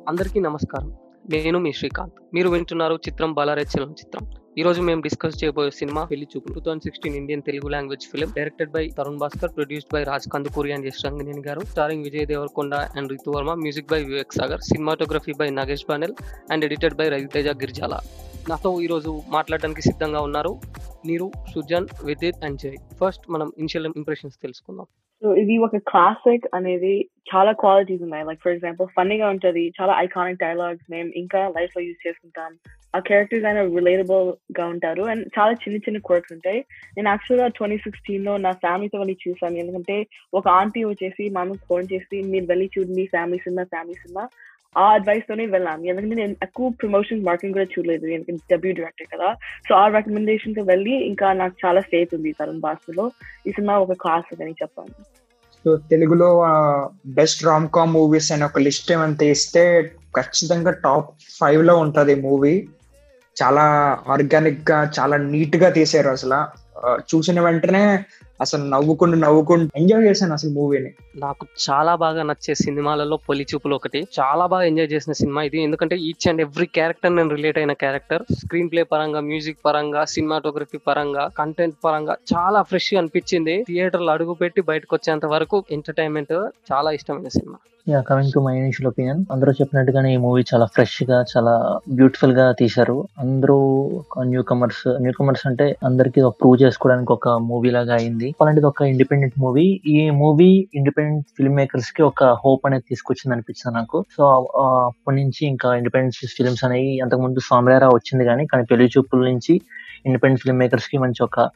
అందరికీ నమస్కారం నేను మీ శ్రీకాంత్ మీరు వింటున్నారు చిత్రం బాలారెచ్చలం చిత్రం ఈ రోజు మేము డిస్కస్ చేయబోయే cinema Pelli Choopulu two thousand sixteen Indian Telugu language film directed by Tarun Bhascker produced by Raj Kandukuri and Yash Rangineni గారు starring Vijay Deverakonda and Ritu Varma music by Vivek Sagar cinematography by Nagesh Banell and edited by Raviteja Girijala నాతో ఈరోజు మాట్లాడడానికి సిద్ధంగా ఉన్నారు నీరు సుజన్ విదిత్ అండ్ జై ఫస్ట్ మనం ఇనిషియల్ ఇంప్రెషన్స్ తెలుసుకుందాం సో ఇది ఒక క్లాసిక్ అనేది చాలా క్వాలిటీస్ ఉన్నాయి లైక్ ఫర్ ఎగ్జాంపుల్ ఫన్నీగా ఉంటది చాలా ఐకానిక్ డైలాగ్స్ మేము ఇంకా లైఫ్ లో యూజ్ చేసుకుంటాం ఆ క్యారెక్టర్స్ అయినా రిలేటబుల్ గా ఉంటారు అండ్ చాలా చిన్న చిన్న క్వర్క్స్ ఉంటాయి నేను యాక్చువల్ గా ట్వంటీ సిక్స్టీన్ లో నా ఫ్యామిలీతో వెళ్ళి చూసాను ఎందుకంటే ఒక ఆంటీ వచ్చేసి మా ఫోన్ చేసి మీరు వెళ్ళి చూడండి మీ ఫ్యామిలీ సినిమా ఫ్యామిలీ సినిమా ఆ అడ్వైస్ తోనే వెళ్ళాను ఎందుకంటే నేను ఎక్కువ ప్రమోషన్ మార్కెటింగ్ కూడా చూడలేదు ఎందుకంటే డబ్ల్యూ డైరెక్టర్ కదా సో ఆ రికమెండేషన్ తో వెళ్ళి ఇంకా నాకు చాలా ఫేత్ ఉంది తరుణ్ భాషలో ఈ సినిమా ఒక క్లాసిక్ అని చెప్పాను సో తెలుగులో బెస్ట్ రామ్ కామ్ మూవీస్ అని ఒక లిస్ట్ ఏమైనా తీస్తే ఖచ్చితంగా టాప్ ఫైవ్ లో ఉంటది మూవీ చాలా ఆర్గానిక్ గా చాలా నీట్ గా తీసారు అసలు చూసిన వెంటనే అసలు నవ్వుకుంటూ నవ్వుకుంటూ ఎంజాయ్ చేశాను అసలు మూవీని నాకు చాలా బాగా నచ్చే సినిమాలలో పొలి చూపులు ఒకటి చాలా బాగా ఎంజాయ్ చేసిన సినిమా ఇది ఎందుకంటే ఈచ్ అండ్ ఎవ్రీ క్యారెక్టర్ నేను రిలేట్ అయిన క్యారెక్టర్ స్క్రీన్ ప్లే పరంగా మ్యూజిక్ పరంగా సినిమాటోగ్రఫీ పరంగా కంటెంట్ పరంగా చాలా ఫ్రెష్ అనిపించింది థియేటర్ లో అడుగు పెట్టి బయటకు వచ్చేంత వరకు ఎంటర్టైన్మెంట్ చాలా ఇష్టమైన cinema yeah coming to my initial opinion అందరూ చెప్పినట్టుగానే ఈ మూవీ చాలా ఫ్రెష్ గా చాలా బ్యూటిఫుల్ గా తీశారు అందరూ న్యూ కమర్స్ న్యూ కమర్స్ అంటే అందరికి ప్రూవ్ చేసుకోవడానికి ఒక మూవీ లాగా అయింది అలాంటిది ఒక ఇండిపెండెంట్ మూవీ ఈ మూవీ ఇండిపెండెంట్ ఫిల్మ్ మేకర్స్ కి ఒక హోప్ అనేది తీసుకొచ్చింది అనిపిస్తుంది నాకు సో అప్పటి నుంచి ఇంకా ఇండిపెండెంట్ ఫిల్మ్స్ అనేవి అంతకు ముందు సామ్రారా వచ్చింది కానీ కానీ పెళ్లి చూపుల నుంచి ఇండిపెండెంట్ ఫిల్మ్ మేకర్స్ కి మంచి ఒక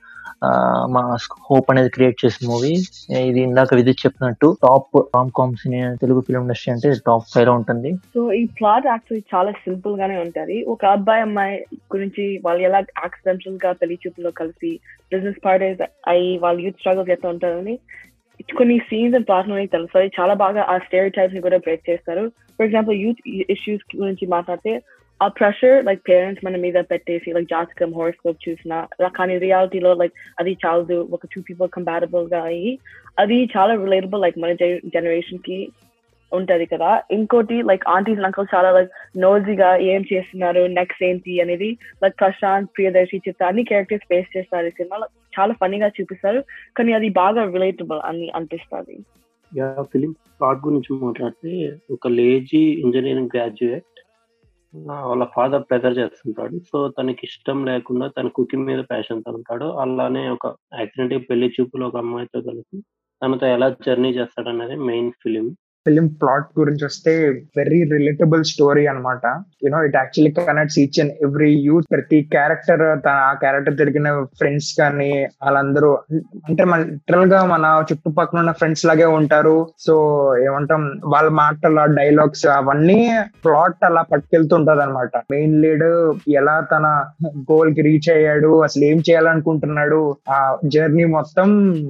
మా హోప్ అనేది క్రియేట్ చేసిన మూవీ ఇది ఇందాక విద్యుత్ చెప్పినట్టు top rom coms Telugu film industry అంటే టాప్ ఫైవ్ లో ఉంటుంది సో ఈ ప్లాట్ యాక్చువల్లీ చాలా సింపుల్ గానే ఉంటది ఒక అబ్బాయి అమ్మాయి గురించి వాళ్ళు ఎలా యాక్సిడెంటల్ గా పెళ్లి చూపులో కలిసి బిజినెస్ పార్టీస్ అయ్యి వాళ్ళు యూత్ స్ట్రగుల్ చేస్తూ ఉంటారని కొన్ని సీన్స్ అండ్ ప్లాట్ లోనే తెలుస్తాయి చాలా బాగా ఆ స్టేర్ టైప్స్ ని కూడా బ్రేక్ చేస్తారు ఫర్ ఎగ్జాంపుల్ యూత్ ఇష్యూస్ గురించి మాట్లాడితే ఆ ప్రెషర్ లైక్ పేరెంట్స్ మన మీద పెట్టేసి లైక్ జాతకం హోరోస్కోప్ చూసిన కానీ రియాలిటీలో లైక్ అది చాలదు ఒక టూ పీపుల్ కంపారబుల్ గా అయ్యి అది చాలా రిలేటబుల్ లైక్ మన జనరేషన్ కి ఉంటది కదా ఇంకోటి లైక్ ఆంటీస్ అంకల్ చాలా లైక్ నోజీగా ఏం చేస్తున్నారు నెక్స్ట్ ఏంటి అనేది లైక్ ప్రశాంత్ ప్రియదర్శి చిత్త అన్ని క్యారెక్టర్స్ ఫేస్ చేస్తారు ఈ సినిమాలో చాలా ఫన్నీగా చూపిస్తారు కానీ అది బాగా రిలేటబుల్ అని అనిపిస్తుంది ఫిలిం ప్లాట్ గురించి మాట్లాడితే ఒక లేజీ ఇంజనీరింగ్ గ్రాడ్యుయేట్ వాళ్ళ ఫాదర్ ప్రెజర్ చేస్తుంటాడు సో తనకి ఇష్టం లేకుండా తన కుకింగ్ మీద ప్యాషన్ తో ఉంటాడు అలానే ఒక యాక్సిడెంట్ పెళ్లి చూపులో ఒక అమ్మాయితో కలిసి తనతో ఎలా జర్నీ చేస్తాడు అనేది మెయిన్ ఫిలిం ఫిలిం ప్లాట్ గురించి వస్తే వెరీ రిలేటబుల్ స్టోరీ అనమాట you know it actually connects each and every youth ప్రతి క్యారెక్టర్ తన ఆ క్యారెక్టర్ తిరిగిన ఫ్రెండ్స్ కానీ వాళ్ళందరూ అంటే మన లిటరల్ గా మన చుట్టుపక్కల ఉన్న ఫ్రెండ్స్ లాగే ఉంటారు సో ఏమంటాం వాళ్ళ మాటల డైలాగ్స్ అవన్నీ ప్లాట్ అలా పట్టుకెళ్తుంటది అనమాట మెయిన్ లీడ్ ఎలా తన గోల్ కి రీచ్ అయ్యాడు అసలు ఏం చేయాలనుకుంటున్నాడు ఆ జర్నీ మొత్తం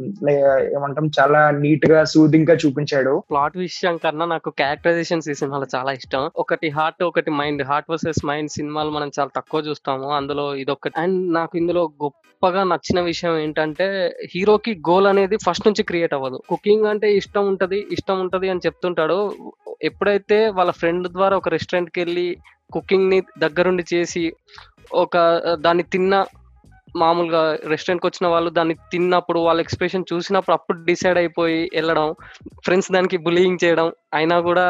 ఏమంటాం చాలా నీట్ గా సూదింగ్ గా చూపించాడు ప్లాట్ విషయం కన్నా నాకు క్యారెక్టరైజేషన్స్ ఈ సినిమాలో చాలా ఇష్టం ఒకటి హార్ట్ ఒకటి మైండ్ హార్ట్ వర్సెస్ మైండ్ సినిమాలు మనం చాలా తక్కువ చూస్తాము అందులో ఇదొకటి అండ్ నాకు ఇందులో గొప్పగా నచ్చిన విషయం ఏంటంటే హీరోకి గోల్ అనేది ఫస్ట్ నుంచి క్రియేట్ అవ్వదు కుకింగ్ అంటే ఇష్టం ఉంటది ఇష్టం ఉంటది అని చెప్తుంటాడు ఎప్పుడైతే వాళ్ళ ఫ్రెండ్ ద్వారా ఒక రెస్టారెంట్కి వెళ్ళి కుకింగ్ ని దగ్గరుండి చేసి ఒక దాన్ని తిన్న మామూలుగా రెస్టారెంట్కి వచ్చిన వాళ్ళు దాన్ని తిన్నప్పుడు వాళ్ళ ఎక్స్ప్రెషన్ చూసినప్పుడు అప్పుడు డిసైడ్ అయిపోయి వెళ్ళడం ఫ్రెండ్స్ దానికి బులియింగ్ చేయడం అయినా కూడా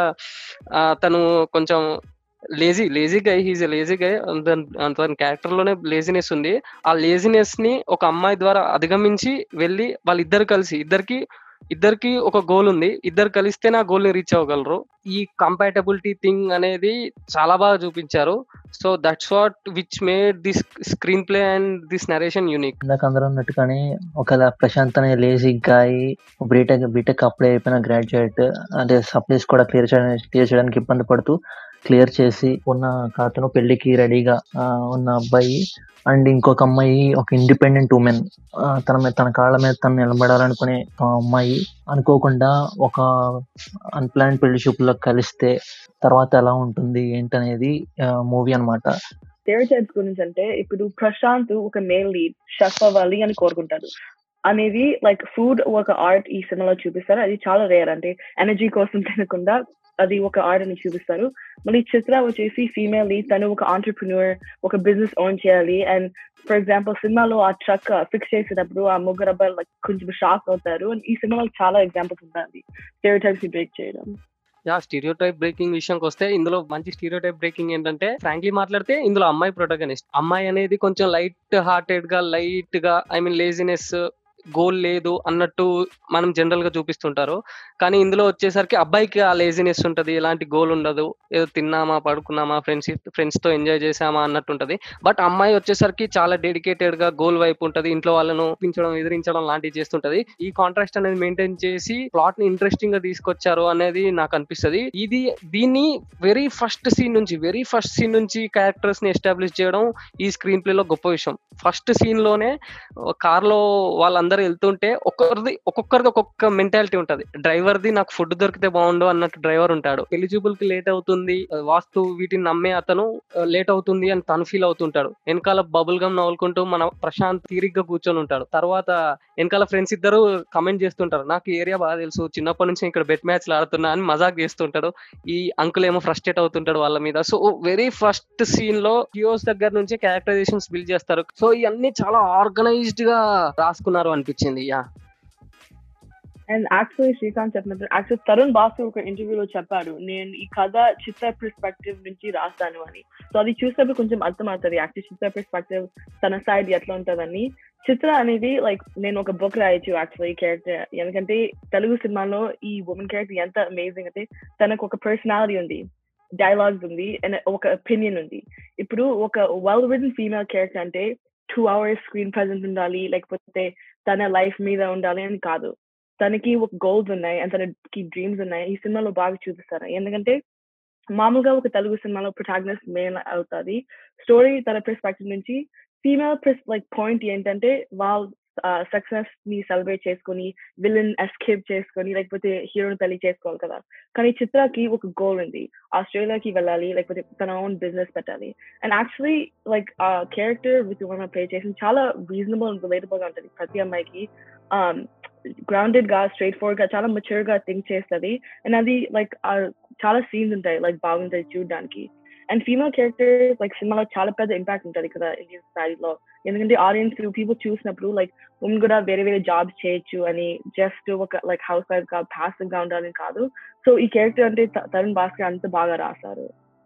తను కొంచెం lazy lazy guy he's lazy guy తన క్యారెక్టర్ లోనే లేజినెస్ ఉంది ఆ లేజినెస్ ని ఒక అమ్మాయి ద్వారా అధిగమించి వెళ్ళి వాళ్ళిద్దరు కలిసి ఇద్దరికి ఇద్దరికి ఒక గోల్ ఉంది ఇద్దరు కలిస్తే నా గోల్ ని రీచ్ అవ్వగలరు ఈ కంపాటబిలిటీ థింగ్ అనేది చాలా బాగా చూపించారు so that's what which made this screen play and this narration unique ఇందాక అందరూ అన్నట్టుగానే ఒక ప్రశాంత్ అనే lazy guy BTech BTech apply అయిపోయిన గ్రాడ్యుయేట్ అంటే సప్లైస్ కూడా క్లియర్ చేయడానికి క్లియర్ చేయడానికి ఇబ్బంది పడుతూ క్లియర్ చేసి ఉన్న అతను పెళ్లికి రెడీగా ఉన్న అబ్బాయి అండ్ ఇంకొక అమ్మాయి ఒక ఇండిపెండెంట్ ఉమెన్ తన మీద తన కాళ్ళ మీద తను నిలబడాలనుకునే అమ్మాయి అనుకోకుండా ఒక అన్ప్లాన్ పెళ్లి చూపులో కలిస్తే తర్వాత ఎలా ఉంటుంది ఏంటనేది మూవీ అనమాట స్టెరిటైప్స్ గురించి అంటే ఇప్పుడు ప్రశాంత్ ఒక మేల్ లీడ్ షెఫ్ అవ్వాలి అని కోరుకుంటాడు అనేది లైక్ ఫుడ్ ఒక ఆర్ట్ ఈ సినిమాలో చూపిస్తారు అది చాలా రేర్ అంటే ఎనర్జీ కోసం తినకుండా అది ఒక ఆర్ట్ అని చూపిస్తారు మళ్ళీ చిత్ర వచ్చేసి ఫీమేల్ తను ఒక ఆంటర్ప్రిన్యూర్ ఒక బిజినెస్ ఓన్ చేయాలి అండ్ ఫర్ ఎగ్జాంపుల్ సినిమాలో ఆ ట్రక్ ఫిక్స్ చేసేటప్పుడు ఆ ముగ్గురు అబ్బాయిలు like కొంచెం షాక్ అవుతారు And ఈ సినిమాలో చాలా ఎగ్జాంపుల్స్ ఉంటాయి స్టేరియో టైప్స్ ని బ్రేక్ చేయడం యా స్టీరియో టైప్ బ్రేకింగ్ విషయంకి వస్తే ఇందులో మంచి స్టీరియో టైప్ బ్రేకింగ్ ఏంటంటే ఫ్రాంక్లీ మాట్లాడితే ఇందులో అమ్మాయి ప్రొటగనిస్ట్ అమ్మాయి అనేది కొంచెం లైట్ హార్టెడ్ గా లైట్ గా ఐ మీన్ లేజినెస్ గోల్ లేదు అన్నట్టు మనం జనరల్ గా చూపిస్తుంటారు కానీ ఇందులో వచ్చేసరికి అబ్బాయికి ఆ లేజినెస్ ఉంటది ఎలాంటి గోల్ ఉండదు ఏదో తిన్నామా పడుకున్నామా ఫ్రెండ్స్ ఫ్రెండ్స్ తో ఎంజాయ్ చేసామా అన్నట్టు ఉంటది బట్ అమ్మాయి వచ్చేసరికి చాలా డెడికేటెడ్ గా గోల్ వైపు ఉంటది ఇంట్లో వాళ్ళను ఒప్పించడం ఎదిరించడం లాంటివి చేస్తుంటది ఈ కాంట్రాస్ట్ అనేది మెయింటైన్ చేసి ప్లాట్ ని ఇంట్రెస్టింగ్ గా తీసుకొచ్చారు అనేది నాకు అనిపిస్తది ఇది దీన్ని వెరీ ఫస్ట్ సీన్ నుంచి వెరీ ఫస్ట్ సీన్ నుంచి క్యారెక్టర్స్ ని ఎస్టాబ్లిష్ చేయడం ఈ స్క్రీన్ ప్లే లో గొప్ప విషయం ఫస్ట్ సీన్ లోనే కార్ లో వాళ్ళందరూ వెళ్తుంటే ఒక్కొక్కరిది ఒక్కొక్కరిది ఒక్కొక్క మెంటాలిటీ ఉంటది డ్రైవర్ ది నాకు ఫుడ్ దొరికితే బాగుండు అన్నట్టు డ్రైవర్ ఉంటాడు ఎలిజిబుల్ కి లేట్ అవుతుంది వాస్తు వీటిని నమ్మే అతను లేట్ అవుతుంది అని తను ఫీల్ అవుతుంటాడు వెనకాల బబుల్ గమ్ నవ్వుకుంటూ మన ప్రశాంత్ తీరిగ్గా కూర్చొని ఉంటాడు తర్వాత వెనకాల ఫ్రెండ్స్ ఇద్దరు కమెంట్ చేస్తుంటారు నాకు ఈ ఏరియా బాగా తెలుసు చిన్నప్పటి నుంచి ఇక్కడ బెట్ మ్యాచ్లు ఆడుతున్నా అని మజాక్ చేస్తుంటాడు ఈ అంకుల్ ఏమో ఫ్రస్ట్రేట్ అవుతుంటాడు వాళ్ళ మీద సో వెరీ ఫస్ట్ సీన్ లో హియోస్ దగ్గర నుంచి క్యారెక్టరైజేషన్స్ బిల్డ్ చేస్తారు సో ఇవన్నీ చాలా ఆర్గనైజ్డ్ గా రాసుకున్నారు అనిపించింది యా అండ్ యాక్చువల్లీ శ్రీకాంత్ చెప్పినట్టు యాక్చువల్ తరుణ్ బాసు ఒక ఇంటర్వ్యూలో చెప్పాడు నేను ఈ కథ చిత్ర పర్స్పెక్టివ్ నుంచి రాస్తాను అని సో అది చూసినప్పుడు కొంచెం అర్థమవుతుంది యాక్చువల్ చిత్ర పర్స్పెక్టివ్ తన సైడ్ ఎట్లా ఉంటుందని చిత్ర అనేది లైక్ నేను ఒక బుక్ రాయొచ్చు యాక్చువల్లీ క్యారెక్టర్ ఎందుకంటే తెలుగు సినిమాలో ఈ ఉమెన్ క్యారెక్టర్ ఎంత అమేజింగ్ అంటే తనకు ఒక పర్సనాలిటీ ఉంది డైలాగ్స్ ఉంది అండ్ ఒక ఒపీనియన్ ఉంది ఇప్పుడు ఒక వెల్ రిటన్ ఫీమేల్ క్యారెక్టర్ అంటే టూ అవర్స్ స్క్రీన్ ప్రజెన్స్ ఉండాలి లేకపోతే తన లైఫ్ మీద ఉండాలి అని కాదు తనకి ఒక గోల్స్ ఉన్నాయి అండ్ తనకి డ్రీమ్స్ ఉన్నాయి ఈ సినిమాలో బాగా చూపిస్తారు ఎందుకంటే మామూలుగా ఒక తెలుగు సినిమాలో ప్రొటాగనిస్ట్ మెయిన్ అవుతుంది స్టోరీ తన పర్స్పెక్టివ్ నుంచి ఫీమేల్ లైక్ పాయింట్ ఏంటంటే వాళ్ళ సక్సెస్ ని సెలబ్రేట్ చేసుకొని విలన్ ఎస్కేప్ చేసుకొని లేకపోతే హీరోని పెళ్లి చేసుకోవాలి కదా కానీ చిత్రకి ఒక గోల్ ఉంది ఆస్ట్రేలియాకి వెళ్ళాలి లేకపోతే తన ఓన్ బిజినెస్ పెట్టాలి అండ్ యాక్చువల్లీ లైక్ ఆ క్యారెక్టర్ విత్ మనం ప్లే చేసిన చాలా రీజనబుల్ అండ్ రిలేటబుల్ గా ఉంటుంది ప్రతి అమ్మాయికి గ్రౌండెడ్ గా స్ట్రైట్ ఫార్వర్డ్ గా చాలా మెచ్యూర్ గా థింక్ చేస్తుంది అండ్ అది లైక్ చాలా సీన్స్ ఉంటాయి లైక్ బాగుంటాయి చూడడానికి అండ్ ఫీమేల్ క్యారెక్టర్ లైక్ సినిమాలో చాలా పెద్ద ఇంపాక్ట్ ఉంటుంది కదా ఇండియన్ సొసైటీలో ఎందుకంటే ఆడియన్స్ పీపుల్ చూసినప్పుడు లైక్ ఉమెన్ కూడా వేరే వేరే జాబ్స్ చేయొచ్చు అని జస్ట్ ఒక లైక్ హౌస్ వైఫ్ గా పాసివ్ గా ఉండాలని కాదు సో ఈ క్యారెక్టర్ అంటే తరుణ్ భాస్కర్ అంత బాగా రాశారు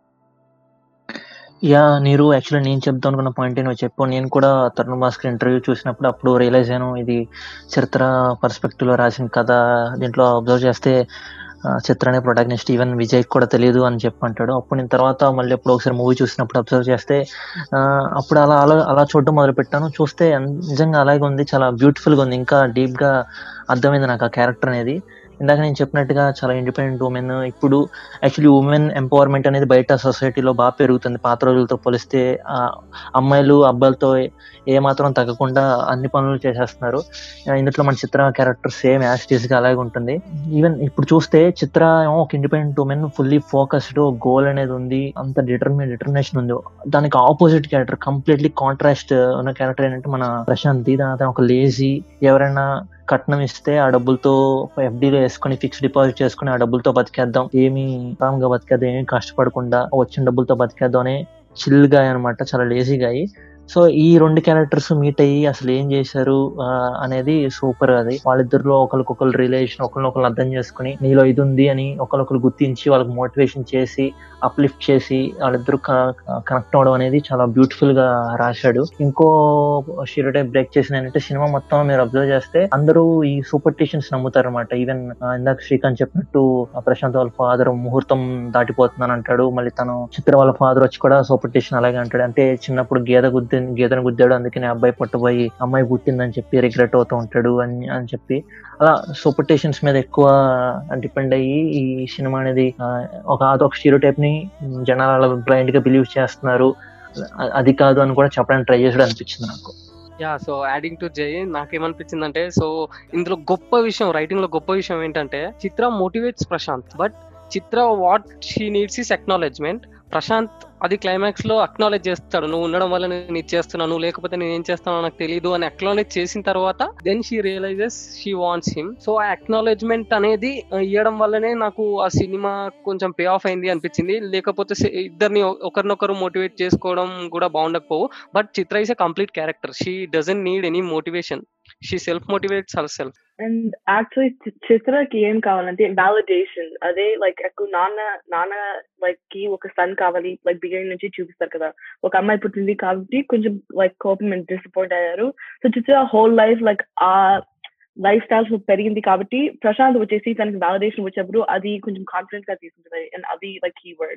యా నీరు యాక్చువల్లీ నేను చెప్తాను అనుకున్న పాయింట్ నువ్వు చెప్పు నేను కూడా తరుణ్ భాస్కర్ ఇంటర్వ్యూ చూసినప్పుడు అప్పుడు రియలైజ్ అయ్యాను ఇది చరిత్ర పర్స్పెక్టివ్ లో రాసిన కథ దీంట్లో అబ్జర్వ్ చేస్తే చిత్ర అనే ప్రొటాగనిస్ట్ ఈవెన్ విజయ్ కూడా తెలియదు అని చెప్పి అంటాడు అప్పుడు నేను తర్వాత మళ్ళీ ఎప్పుడు ఒకసారి మూవీ చూసినప్పుడు అబ్జర్వ్ చేస్తే అప్పుడు అలా అలా అలా చూడడం మొదలు పెట్టాను చూస్తే నిజంగా అలాగే ఉంది చాలా బ్యూటిఫుల్ గా ఉంది ఇంకా డీప్ గా అర్థమైంది నాకు ఆ క్యారెక్టర్ అనేది ఇందాక నేను చెప్పినట్టుగా చాలా ఇండిపెండెంట్ ఉమెన్ ఇప్పుడు యాక్చువల్లీ ఉమెన్ ఎంపవర్మెంట్ అనేది బయట సొసైటీలో బాగా పెరుగుతుంది పాత రోజులతో పోలిస్తే అమ్మాయిలు అబ్బాయిలతో ఏ మాత్రం తగ్గకుండా అన్ని పనులు చేసేస్తున్నారు ఇందులో మన చిత్ర క్యారెక్టర్ సేమ్ యాస్టీస్ గా అలాగే ఉంటుంది ఈవెన్ ఇప్పుడు చూస్తే చిత్ర ఏమో ఒక independent women fully focused goal అనేది ఉంది అంత డిటర్మిన్ డిటర్మినేషన్ ఉంది దానికి ఆపోజిట్ క్యారెక్టర్ కంప్లీట్లీ కాంట్రాస్ట్ ఉన్న క్యారెక్టర్ ఏంటంటే మన ప్రశాంతి దాని ఒక లేజీ ఎవరైనా కట్నం ఇస్తే ఆ డబ్బులతో ఎఫ్డీలో వేసుకుని ఫిక్స్ డిపాజిట్ చేసుకుని ఆ డబ్బులతో బతికేద్దాం ఏమి గా బతికేద్దాం ఏమి కష్టపడకుండా వచ్చిన డబ్బులతో బతికేద్దాం అనే చిల్ గా అనమాట చాలా లేజీగా అయ్యి సో ఈ రెండు క్యారెక్టర్స్ మీట్ అయ్యి అసలు ఏం చేశారు అనేది సూపర్ అది వాళ్ళిద్దరిలో ఒకరికొకరు రిలేషన్ ఒకరినొకరు అర్థం చేసుకుని నీలో ఇది ఉంది అని ఒకరికొకరు గుర్తించి వాళ్ళకి మోటివేషన్ చేసి అప్లిఫ్ట్ చేసి వాళ్ళిద్దరు కనెక్ట్ అవడం అనేది చాలా బ్యూటిఫుల్ గా రాశాడు ఇంకో టైప్ బ్రేక్ చేసిన ఏంటంటే సినిమా మొత్తం మీరు అబ్జర్వ్ చేస్తే అందరూ ఈ సూపర్టిషన్స్ నమ్ముతారు అనమాట ఈవెన్ ఇందాక శ్రీకాంత్ చెప్పినట్టు ప్రశాంత్ వాళ్ళ ఫాదర్ ముహూర్తం దాటిపోతున్నాను అంటాడు మళ్ళీ తను చిత్ర వాళ్ళ ఫాదర్ వచ్చి కూడా సూపర్టిషన్ అలాగే అంటాడు అంటే చిన్నప్పుడు గీత గుద్ది గీతను గుద్దాడు అందుకని అబ్బాయి పట్టుపోయి అమ్మాయి పుట్టిందని చెప్పి రిగ్రెట్ అవుతూ ఉంటాడు అని అని చెప్పి అలా సూపర్టేషన్స్ మీద ఎక్కువ డిపెండ్ అయ్యి ఈ సినిమా అనేది ఒక అదొక స్టీరో టైప్ ని జనాలు బ్లైండ్ గా బిలీవ్ చేస్తున్నారు అది కాదు అని కూడా చెప్పడానికి ట్రై చేసాడు అనిపించింది నాకు యా సో యాడింగ్ టు జై నాకేమనిపించింది అంటే సో ఇందులో గొప్ప విషయం రైటింగ్ లో గొప్ప విషయం ఏంటంటే Chitra motivates Prashanth but Chitra what she needs is acknowledgement Prashanth అది క్లైమాక్స్ లో అక్నాలెడ్జ్ చేస్తాడు నువ్వు ఉండడం వల్ల నేను ఇది చేస్తున్నా నువ్వు లేకపోతే నేను ఏం చేస్తానో నాకు తెలియదు అని అక్నాలెడ్జ్ చేసిన తర్వాత then she realizes she wants him so ఆ అక్నాలెడ్జ్మెంట్ అనేది ఆ, ఇవ్వడం వల్లనే నాకు ఆ సినిమా కొంచెం పే ఆఫ్ అయింది అనిపించింది లేకపోతే se- ఇద్దరిని ఒ- ఒకరినొకరు మోటివేట్ చేసుకోవడం కూడా బాగుండకపోవు but Chitra is a complete character she doesn't need any motivation she self motivates her self and actually చిత్రకి ఏం కావాలంటే వాలిడేషన్ అదే లైక్ ఎక్కువ నాన్న నాన్న లైక్ కి ఒక సన్ కావాలి లైక్ బిగినింగ్ నుంచి చూపిస్తారు కదా ఒక అమ్మాయి పుట్టింది కాబట్టి కొంచెం లైక్ కోపం అండ్ డిసప్పాయింట్ అయ్యారు so Chitra whole life like ఆ లైఫ్ స్టైల్స్ పెరిగింది కాబట్టి ప్రశాంత్ వచ్చేసి తనకి వాలిడేషన్ వచ్చినప్పుడు అది కొంచెం కాన్ఫిడెన్స్ గా తీసుకుంటుంది అండ్ అది like keyword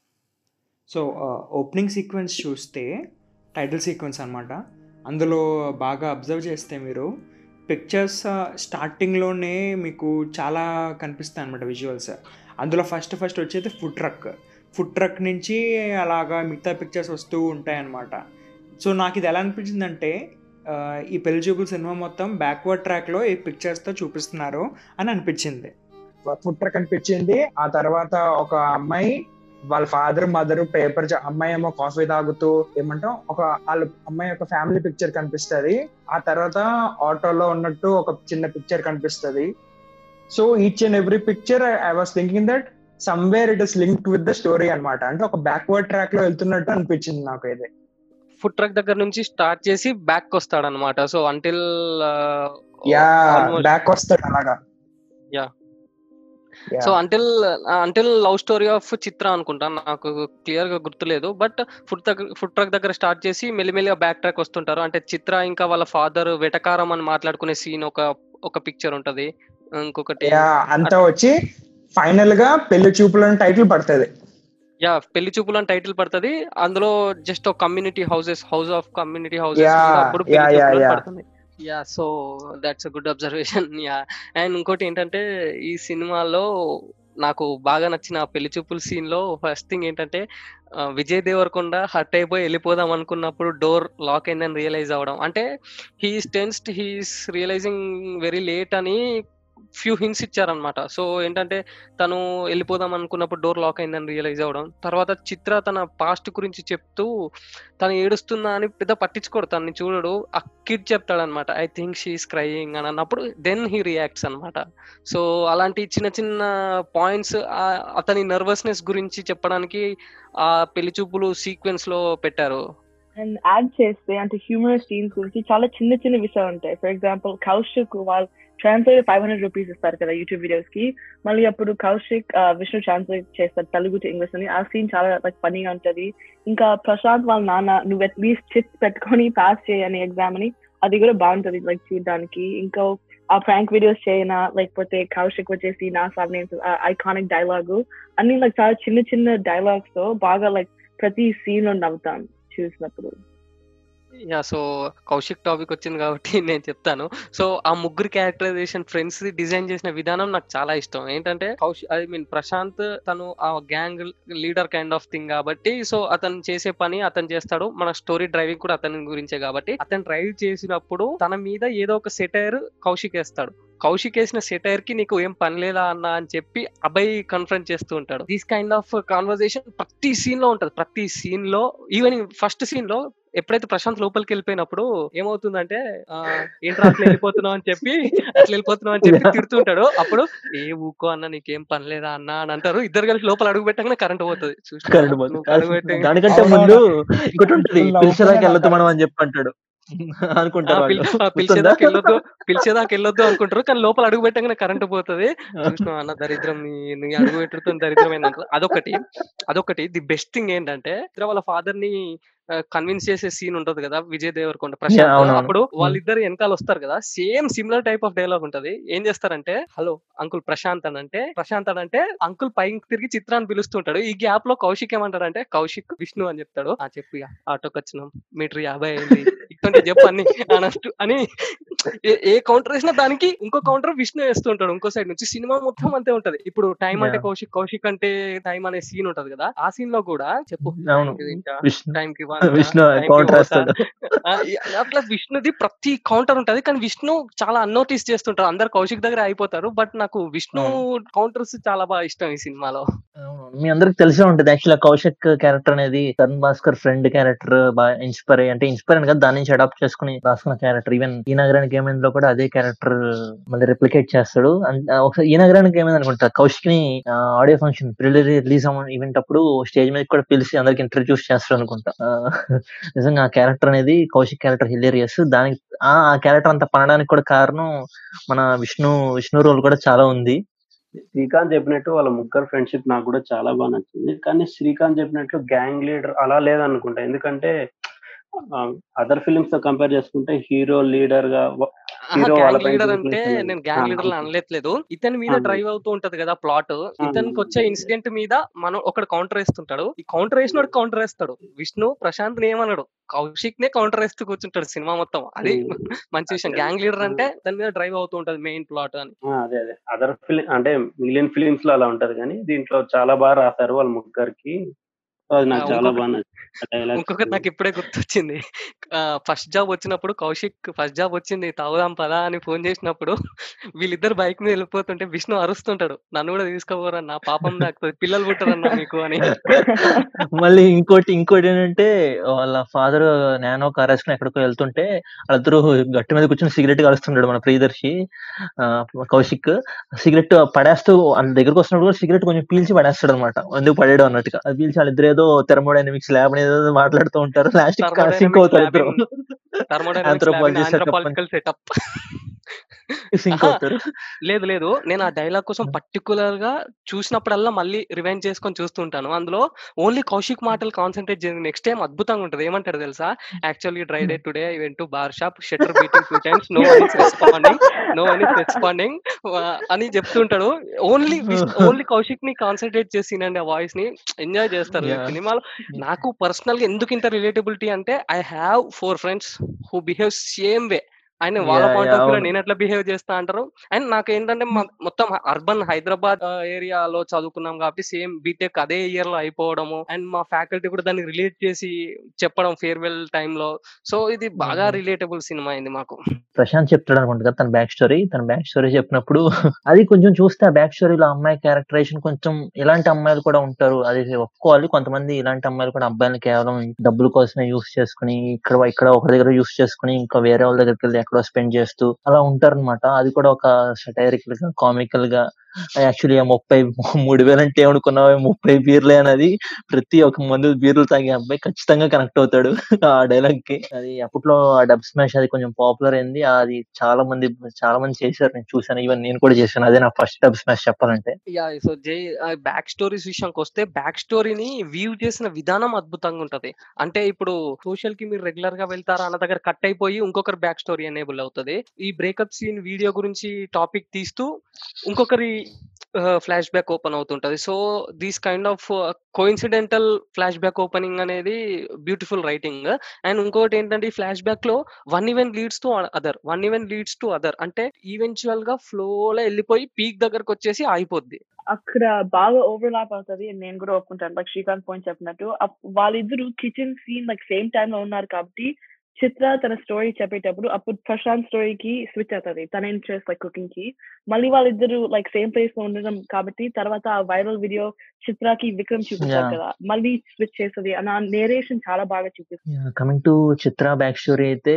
so opening sequence చూస్తే టైటిల్ సీక్వెన్స్ అనమాట అందులో బాగా అబ్జర్వ్ చేస్తే మీరు పిక్చర్స్ స్టార్టింగ్లోనే మీకు చాలా కనిపిస్తాయి అనమాట విజువల్స్ అందులో ఫస్ట్ ఫస్ట్ వచ్చేది ఫుడ్ ట్రక్ ఫుడ్ ట్రక్ నుంచి అలాగా మిగతా పిక్చర్స్ వస్తూ ఉంటాయి అనమాట సో నాకు ఇది ఎలా అనిపించిందంటే ఆ, ఈ పెళ్లి చూపుల సినిమా మొత్తం బ్యాక్వర్డ్ ట్రాక్లో ఈ పిక్చర్స్తో చూపిస్తున్నారు అని అనిపించింది ఫుడ్ ట్రక్ అనిపించింది ఆ తర్వాత ఒక అమ్మాయి వాళ్ళ ఫాదర్ మదర్ పేపర్ అమ్మాయి ఏమో కాఫీ తాగుతూ ఏమంటాం ఒక వాళ్ళ అమ్మాయి యొక్క ఫ్యామిలీ పిక్చర్ కనిపిస్తది ఆ తర్వాత ఆటోలో ఉన్నట్టు ఒక చిన్న పిక్చర్ కనిపిస్తది so each and every picture I was thinking that somewhere it is linked with the story అన్నమాట అంటే ఒక బ్యాక్వర్డ్ ట్రాక్ లో వెళ్తున్నట్టు అనిపించింది నాకు ఇది ఫుడ్ ట్రక్ దగ్గర నుంచి స్టార్ట్ చేసి బ్యాక్ వస్తాడు అనమాట సో అంటిల్ యా బ్యాక్ వస్తాడు అలాగా Yeah. Yeah. So until until love story of Chitra అనుకుంటా నాకు క్లియర్ గా గుర్తులేదు బట్ ఫుడ్ దగ్గర ఫుడ్ ట్రక్ దగ్గర స్టార్ట్ చేసి మెల్లిమెల్లిగా బ్యాక్ ట్రాక్ వస్తుంటారు అంటే చిత్ర ఇంకా వాళ్ళ ఫాదర్ వెటకారం అని మాట్లాడుకునే సీన్ ఒక ఒక పిక్చర్ ఉంటది ఇంకొకటి యా అంతా వచ్చి ఫైనల్ గా పెళ్లి చూపులని టైటిల్ పడుతుంది యా పెళ్లి చూపులు అని టైటిల్ పడుతుంది అందులో జస్ట్ ఒక community houses house of community houses Yeah, అప్పుడు yeah, పెళ్లి yeah, చూపులు అని yeah. పడుతుంది yeah so that's a good observation yeah and ఇంకోటి ఏంటంటే ఈ సినిమాలో నాకు బాగా నచ్చిన ఆ పెళ్లి చూపుల సీన్ లో ఫస్ట్ థింగ్ ఏంటంటే ఆ, విజయ్ దేవరకొండ హర్ట్ అయిపోయి వెళ్ళిపోదాం అనుకున్నప్పుడు డోర్ లాక్ అయిందని రియలైజ్ అవ్వడం అంటే he's tensed he's realizing very late అని ఫ్యూ హింట్స్ ఇచ్చారనమాట సో ఏంటంటే తను వెళ్ళిపోదాం అనుకున్నప్పుడు డోర్ లాక్ అయిందని రియలైజ్ అవ్వడం తర్వాత చిత్ర తన పాస్ట్ గురించి చెప్తూ తను ఏడుస్తుందా అని పెద్ద పట్టించుకోడు తనని చూడడు ఆ కిడ్ చెప్తాడనమాట ఐ థింక్ షీఈస్ క్రయింగ్ అని అన్నప్పుడు దెన్ హీ రియాక్ట్స్ అనమాట సో అలాంటి చిన్న చిన్న పాయింట్స్ అతని నర్వస్నెస్ గురించి చెప్పడానికి ఆ పెళ్లి చూపులు సీక్వెన్స్ లో పెట్టారు అండ్ యాడ్ చేస్తే అంటే హ్యూమరస్ సీన్స్ గురించి చాలా చిన్న చిన్న విషయాలు ఉంటాయి ఫర్ ఎగ్జాంపుల్ కౌశిక్ వాళ్ళు ట్రాన్స్లేట్ ఫైవ్ హండ్రెడ్ రూపీస్ ఇస్తారు కదా యూట్యూబ్ వీడియోస్ కి మళ్ళీ అప్పుడు కౌశిక్ ఆ, విష్ణు ట్రాన్స్లేట్ చేస్తారు తెలుగు టు ఇంగ్లీష్ అని ఆ సీన్ చాలా లైక్ ఫనీగా ఉంటది ఇంకా ప్రశాంత్ వాళ్ళ నాన్న నువ్వు అట్లీస్ట్ చిట్స్ పెట్టుకొని పాస్ చేయని ఎగ్జామ్ అని అది కూడా బాగుంటది లైక్ చూడడానికి ఇంకా ఆ ప్రాంక్ వీడియోస్ చేయనా లేకపోతే కౌశిక్ వచ్చేసి నా సాబ్ నేమ్స్ ఐకానిక్ డైలాగు అన్ని లైక్ చాలా చిన్న చిన్న డైలాగ్స్ తో బాగా లైక్ ప్రతి సీన్ లో నవ్వుతాం చూసినప్పుడు యా సో కౌశిక్ టాపిక్ వచ్చింది కాబట్టి నేను చెప్తాను సో ఆ ముగ్గురు క్యారెక్టరైజేషన్ ఫ్రెండ్స్ డిజైన్ చేసిన విధానం నాకు చాలా ఇష్టం ఏంటంటే కౌశిక్ ఐ మీన్ ప్రశాంత్ తను ఆ gang leader kind of thing కాబట్టి సో అతను చేసే పని అతను చేస్తాడు మన స్టోరీ డ్రైవింగ్ కూడా అతని గురించే కాబట్టి అతను డ్రైవ్ చేసినప్పుడు తన మీద ఏదో ఒక సెటైర్ కౌశిక్ వేస్తాడు కౌశిక్ వేసిన సెటైర్ కి నీకు ఏం పని లేదా అన్న అని చెప్పి అబ్బాయి కన్ఫరెంట్ చేస్తూ ఉంటాడు దిస్ కైండ్ ఆఫ్ కాన్వర్సేషన్ ప్రతి సీన్ లో ఉంటది ప్రతి సీన్ లో ఈవెన్ ఫస్ట్ సీన్ లో ఎప్పుడైతే ప్రశాంత్ లోపలికి వెళ్ళిపోయినప్పుడు ఏమవుతుందంటే ఆ, ఏంట్రా అట్లా వెళ్ళిపోతున్నావు అని చెప్పి అట్లా వెళ్ళిపోతున్నావు అని చెప్పి తిడుతుంటాడు అప్పుడు ఏ ఊకో అన్న నీకేం పని లేదా అన్న అని అంటారు ఇద్దరు కలిసి లోపల అడుగు పెట్టగానే కరెంట్ పోతుంది చూసినావా? కరెంట్ పోతుంది. నువ్వు అడుగు పెట్టగానే- దానికంటే అవునవును. ముందు ఇంకోటి ఉంటది Full పిలిచేదాకా అవుతూనే వెళ్ళొద్దు మనం ఉంటారు. అని చెప్పి అంటాడు ఆ, అనుకుంటారు పిల్- వాళ్ళు ఆ, గుర్తుందా? పిలిచేదాకా వెళ్ళొద్దు పిలిచేదాకా వెళ్ళొద్దు అనుకుంటారు కానీ లోపల అడుగు పెట్టగానే కరెంట్ పోతుంది చూసినావా అన్న దరిద్రం నీ నీ అడుగు పెట్టుతో దరిద్రమైన అదొకటి అదొకటి ది బెస్ట్ థింగ్ ఏంటంటే ఇద్దరు వాళ్ళ ఫాదర్ ని కన్విన్స్ చేసే సీన్ ఉంటది కదా విజయ్ దేవరకొండ Yeah, ప్రశాంత్ అవునవును. అప్పుడు వాళ్ళిద్దరు వెనకాల వస్తారు కదా same similar type of dialogue ఉంటది ఏం చేస్తారంటే హలో అంకుల్ ప్రశాంత్ అని అంటే ప్రశాంత్ అని అంటే అంకుల్ పైకి తిరిగి చిత్రాన్ని పిలుస్తుంటాడు ఈ గ్యాప్ లో కౌశిక్ ఏమంటాడంటే కౌశిక్ విష్ణు అని చెప్తాడు ఆ చెప్పు ఇక ఆటోకి వచ్చినాం మీటర్ యాభై అయింది ఇటువంటి చెప్పు అని అన్నట్టు అని ఏ- ఏ కౌంటర్ వేసినా దానికి ఇంకో కౌంటర్ విష్ణు వేస్తుంటాడు ఇంకో సైడ్ నుంచి సినిమా మొత్తం అంతే ఉంటది ఇప్పుడు టైం అంటే Yeah. కౌశిక్ కౌశిక్ అంటే టైం అనే సీన్ ఉంటది కదా ఆ సీన్ లో కూడా చెప్పు అవును ఇది ఇంకా విష్ణు టైం కి విష్ణు కౌంటర్ వేస్తాడు అట్లా విష్ణుది ప్రతి కౌంటర్ ఉంటది కానీ విష్ణు చాలా అన్నోటీస్ చేస్తుంటారు అందరు కౌశిక్ దగ్గర అయిపోతారు బట్ నాకు విష్ణు కౌంటర్స్ చాలా బాగా ఇష్టం ఈ సినిమాలో అవును. మీ అందరికి తెలిసే ఉంటది. యాక్చువల్‌గా కౌశిక్ క్యారెక్టర్ అనేది తరుణ్ భాస్కర్ ఫ్రెండ్ క్యారెక్టర్ బాగా ఇన్‌స్పైర్ అయ్యి అంటే ఇన్‌స్పైర్ అని కాదు. దాని నుంచి అడాప్ట్ చేసుకొని రాసుకున్న క్యారెక్టర్. ఈవెన్ 'ఈ నగరానికి ఏమైంది'లో కూడా అదే క్యారెక్టర్ మళ్ళీ రెప్లికేట్ చేస్తాడు. అండ్ ఒకసారి 'ఈ నగరానికి ఏమైంది' అనుకుంటా కౌశిక్‌ని ఆహ్, ఆడియో ఫంక్షన్ ప్రీ రిలీజ్ అవ్వ ఈవెంట్ అప్పుడు స్టేజ్ మీదకి కూడా పిలిచి అందరికి ఇంట్రొడ్యూస్ చేస్తాడు అనుకుంటా. ఆహ్, నిజంగా ఆ క్యారెక్టర్ అనేది కౌశిక్ క్యారెక్టర్ హిలేరియస్. దానికి ఆ! ఆ క్యారెక్టర్ అంత పనడానికి కూడా కారణం మన విష్ణు విష్ణు రోల్ కూడా చాలా ఉంది. శ్రీకాంత్ చెప్పినట్టు వాళ్ళ ముగ్గురు ఫ్రెండ్‌షిప్ నాకు కూడా చాలా బా నచ్చింది. కానీ శ్రీకాంత్ చెప్పినట్లు గ్యాంగ్ లీడర్ అలా లేదనుకుంటా. ఎందుకంటే ఆహ్, అదర్ ఫిల్మ్స్‌తో కంపేర్ చేసుకుంటే హీరో లీడర్‌గా వ అహా! హీరో వాళ్ళ గ్యాంగ్ పైన లీడర్ ఇన్‌ఫ్లూయెన్స్ అంటే అనేది. నేను ఆ! గ్యాంగ్ లీడర్‌లని ఓకే. అనలేట్లేదు. ఇతని మీద ఆ! డ్రైవ్ అవుతూ ఉంటది కదా ప్లాట్. ఆ! ఇతనికొచ్చే ఇన్సిడెంట్ మీద మనం ఒకడు కౌంటర్ ఏస్తుంటాడు. ఈ కౌంటర్ ఏసినోడు కౌంటర్ ఏస్తాడు. విష్ణు ప్రశాంత్‌ని ఏమనడు. కౌశిక్‌నే కౌంటర్ ఏస్తూ కూర్చుంటాడు సినిమా మొత్తం. అది హ్మ్. మంచి విషయం. అదే. గ్యాంగ్ లీడర్ ఆ! అంటే దాని మీద డ్రైవ్ అవుతూ ఉంటది మెయిన్ ప్లాట్ అని. ఆ! అదే అదే. అదర్ ఫిలిం అంటే మిగిలిన ఫిలిమ్స్‌లో అలా ఉంటది గానీ, దీంట్లో చాలా బా రాసారు వాళ్ళ ముగ్గురికి. సో, అది ఆ! నాకు చాలా ఇంకొకటి బా నచ్చింది. ఆ డైలాగ్స్ ఇంకొకటి నాకు ఇప్పుడే గుర్తొచ్చింది. ఆహ్, ఫస్ట్ జాబ్ వచ్చినప్పుడు కౌశిక్ ఫస్ట్ జాబ్ వచ్చింది తాగుదాం పదా అని ఫోన్ చేసినప్పుడు వీళ్ళిద్దరు బైక్ మీద వెళ్ళిపోతుంటే విష్ణు అరుస్తుంటాడు. నన్ను కూడా తీసుకుపోరన్నా పాపం తాకుతది. పిల్లలు పుట్టరన్నా మీకు అని. మళ్ళీ ఇంకోటి ఇంకోటేంటంటే వాళ్ళ ఫాదర్ నానో కార్ ఏసుకొని ఎక్కడికో వెళ్తుంటే వాళ్ళిద్దరూ గట్టు మీద కూర్చొని సిగరెట్ కాలుస్తుంటాడు మన ప్రియదర్శి ఆహ్, కౌశిక్. సిగరెట్ పడేస్తూ వాళ్ళ దగ్గరికి వస్తున్నప్పుడు కూడా సిగరెట్ కొంచెం పీల్చి పడేస్తాడన్నమాట. ఎందుకు పడేయడం అన్నట్టుగా. అది పీల్చి వాళ్ళిద్దరు ఏదో థెర్మోడైనమిక్స్ ల్యాబ్ ఏదో మాట్లాడుతూ ఉంటారు. లాస్ట్‌కి సింక్ థర్మోడైనమిక్స్ అవుతారు ల్యాబ్ ఇద్దరు. In thermodynamics lab in anthropology setup అని ఆంథ్రోపాలిటికల్ సెటప్. సింక్ అహా! అవుతారు. లేదు లేదు. నేను ఆ డైలాగ్ కోసం పర్టిక్యులర్‌గా చూసినప్పుడల్లా మళ్ళీ రివైండ్ చేసుకొని చూస్తూ ఉంటాను. అందులో ఓన్లీ కౌశిక్ మాటలు కాన్సంట్రేట్ చేసి నెక్స్ట్ టైమ్ అద్భుతంగా ఉంటది. ఏమంటాడో తెలుసా? Actually dry day today I went to bar shop shutter beating 2 times no one is responding. No one is responding ah, అని చెప్తుంటాడు. ఓన్లీ విష్ ఓన్లీ కౌశిక్‌ని కాన్సంట్రేట్ చేసి వినండి ఆ వాయిస్‌ని ఎంజాయ్ చేస్తారు. ఈ యాహ్! సినిమాలో నాకు పర్సనల్‌గా ఎందుకు ఇంత రిలేటబిలిటీ అంటే I have 4 friends who behave same way. And వాళ్ళ యాహ్! Point yeah! ఆఫ్ వ్యూలో అవును. నేనెట్లా బిహేవ్ చేస్తా అంటారు. అండ్ నాకేంటంటే మ మొత్తం అర్బన్ హైదరాబాద్ ఆహ్, ఏరియాలో చదువుకున్నాం కాబట్టి సేమ్ బీటెక్ అదే ఇయర్‌లో అయిపోవడము. అండ్ మా ఫ్యాకల్టీ కూడా దాన్ని రిలేట్ చేసి చెప్పడం ఫేర్‌వెల్ టైమ్‌లో. సో, ఇది బాగా హుహు. రిలేటబుల్ సినిమా అయింది మాకు. ప్రశాంత్ చెప్తాడనుకుంటా కదా! తన బ్యాక్ స్టోరీ. తన బ్యాక్ స్టోరీ చెప్పినప్పుడు అది కొంచెం చూస్తే ఆ బ్యాక్ స్టోరీలో అమ్మాయి క్యారెక్టరైజేషన్ కొంచెం ఇలాంటి అమ్మాయిలు కూడా ఉంటారు. అది ఒప్పుకోవాలి. కొంతమంది ఇలాంటి అమ్మాయిలు కూడా అబ్బాయిలని కేవలం డబ్బుల కోసమే యూజ్ చేసుకొని ఇక్కడ ఇక్కడ ఒకరి దగ్గర యూజ్ చేసుకొని ఇంకా వేరే వాళ్ళ దగ్గరికెళ్ళి ఎక్కడో స్పెండ్ చేస్తూ అలా ఉంటారనమాట. అది కూడా ఒక సటైరికల్‌గా, కామికల్‌గా యాక్చువల్లీ ఆ 30 3000 అంటే ఏమనుకున్నావే 30 బీర్లే అనేది ప్రతి ఒక్క మందు బీర్లు తాగే అబ్బాయి ఖచ్చితంగా కనెక్ట్ అవుతాడు. ఆ డైలాగ్‌కి. అది అప్పట్లో ఆ డబ్ స్మాష్ అది కొంచెం పాపులర్ అయింది. అది చాలా మంది చాలా మంది చేశారు. నేను చూసాను. ఈవెన్ నేను కూడా చేశాను. అదే నా ఫస్ట్ డబ్ స్మాష్ చెప్పాలంటే. Yeah! So, Jai ah, back stories విషయానికొస్తే బ్యాక్ స్టోరీని వీవ్ చేసిన విధానం అద్భుతంగా ఉంటది. అంటే ఇప్పుడు సోషల్‌కి మీరు రెగ్యులర్‌గా వెళ్తారా అన్న దగ్గర కట్ అయిపోయి ఇంకొకరి బ్యాక్ స్టోరీ ఎనేబుల్ అవుతది. ఈ బ్రేకప్ సీన్ వీడియో గురించి టాపిక్ తీస్తూ ఇంకొకరి ఆహ్, ఫ్లాష్ బ్యాక్ ఓపెన్ అవుతుంటది. So, these kind of coincidental flash back opening అనేది బ్యూటిఫుల్ రైటింగ్. అండ్ ఇంకోటేంటంటే ఈ ఫ్లాష్ బ్యాక్‌లో one event leads to other. One event leads to other. అంటే ఈవెంచువల్‌గా ఫ్లోలో ఎళ్ళిపోయి పీక్ దగ్గరకొచ్చేసి ఆగిపోద్ది. అక్కడ బాగా ఓవర్‌లాప్ అవుతది. నేను కూడా ఒప్పుకుంటాను. లైక్ శ్రీకాంత్ పాయింట్ చెప్పినట్టు అప్ వాళ్ళిద్దరూ కిచెన్ సీన్ లైక్ సేమ్ టైమ్‌లో ఉన్నారు కాబట్టి చిత్ర తన స్టోరీ చెప్పేటప్పుడు అప్పుడు ప్రశాంత్ స్టోరీకి స్విచ్ అవుతది. తన ఇంట్రెస్ట్ లైక్ కుకింగ్‌కి. మళ్ళీ వాళ్ళిద్దరూ లైక్ సేమ్ ప్లేస్‌లో ఉండడం కాబట్టి తర్వాత ఆ వైరల్ వీడియో చిత్రకి విక్రమ్ చూపిస్తారు యాహ్! కదా! మళ్ళీ స్విచ్ చేస్తది. అండ్ ఆ నేరేషన్ చాలా బాగా చూపిస్తుంది. Yeah! Coming to Chitra back story అయితే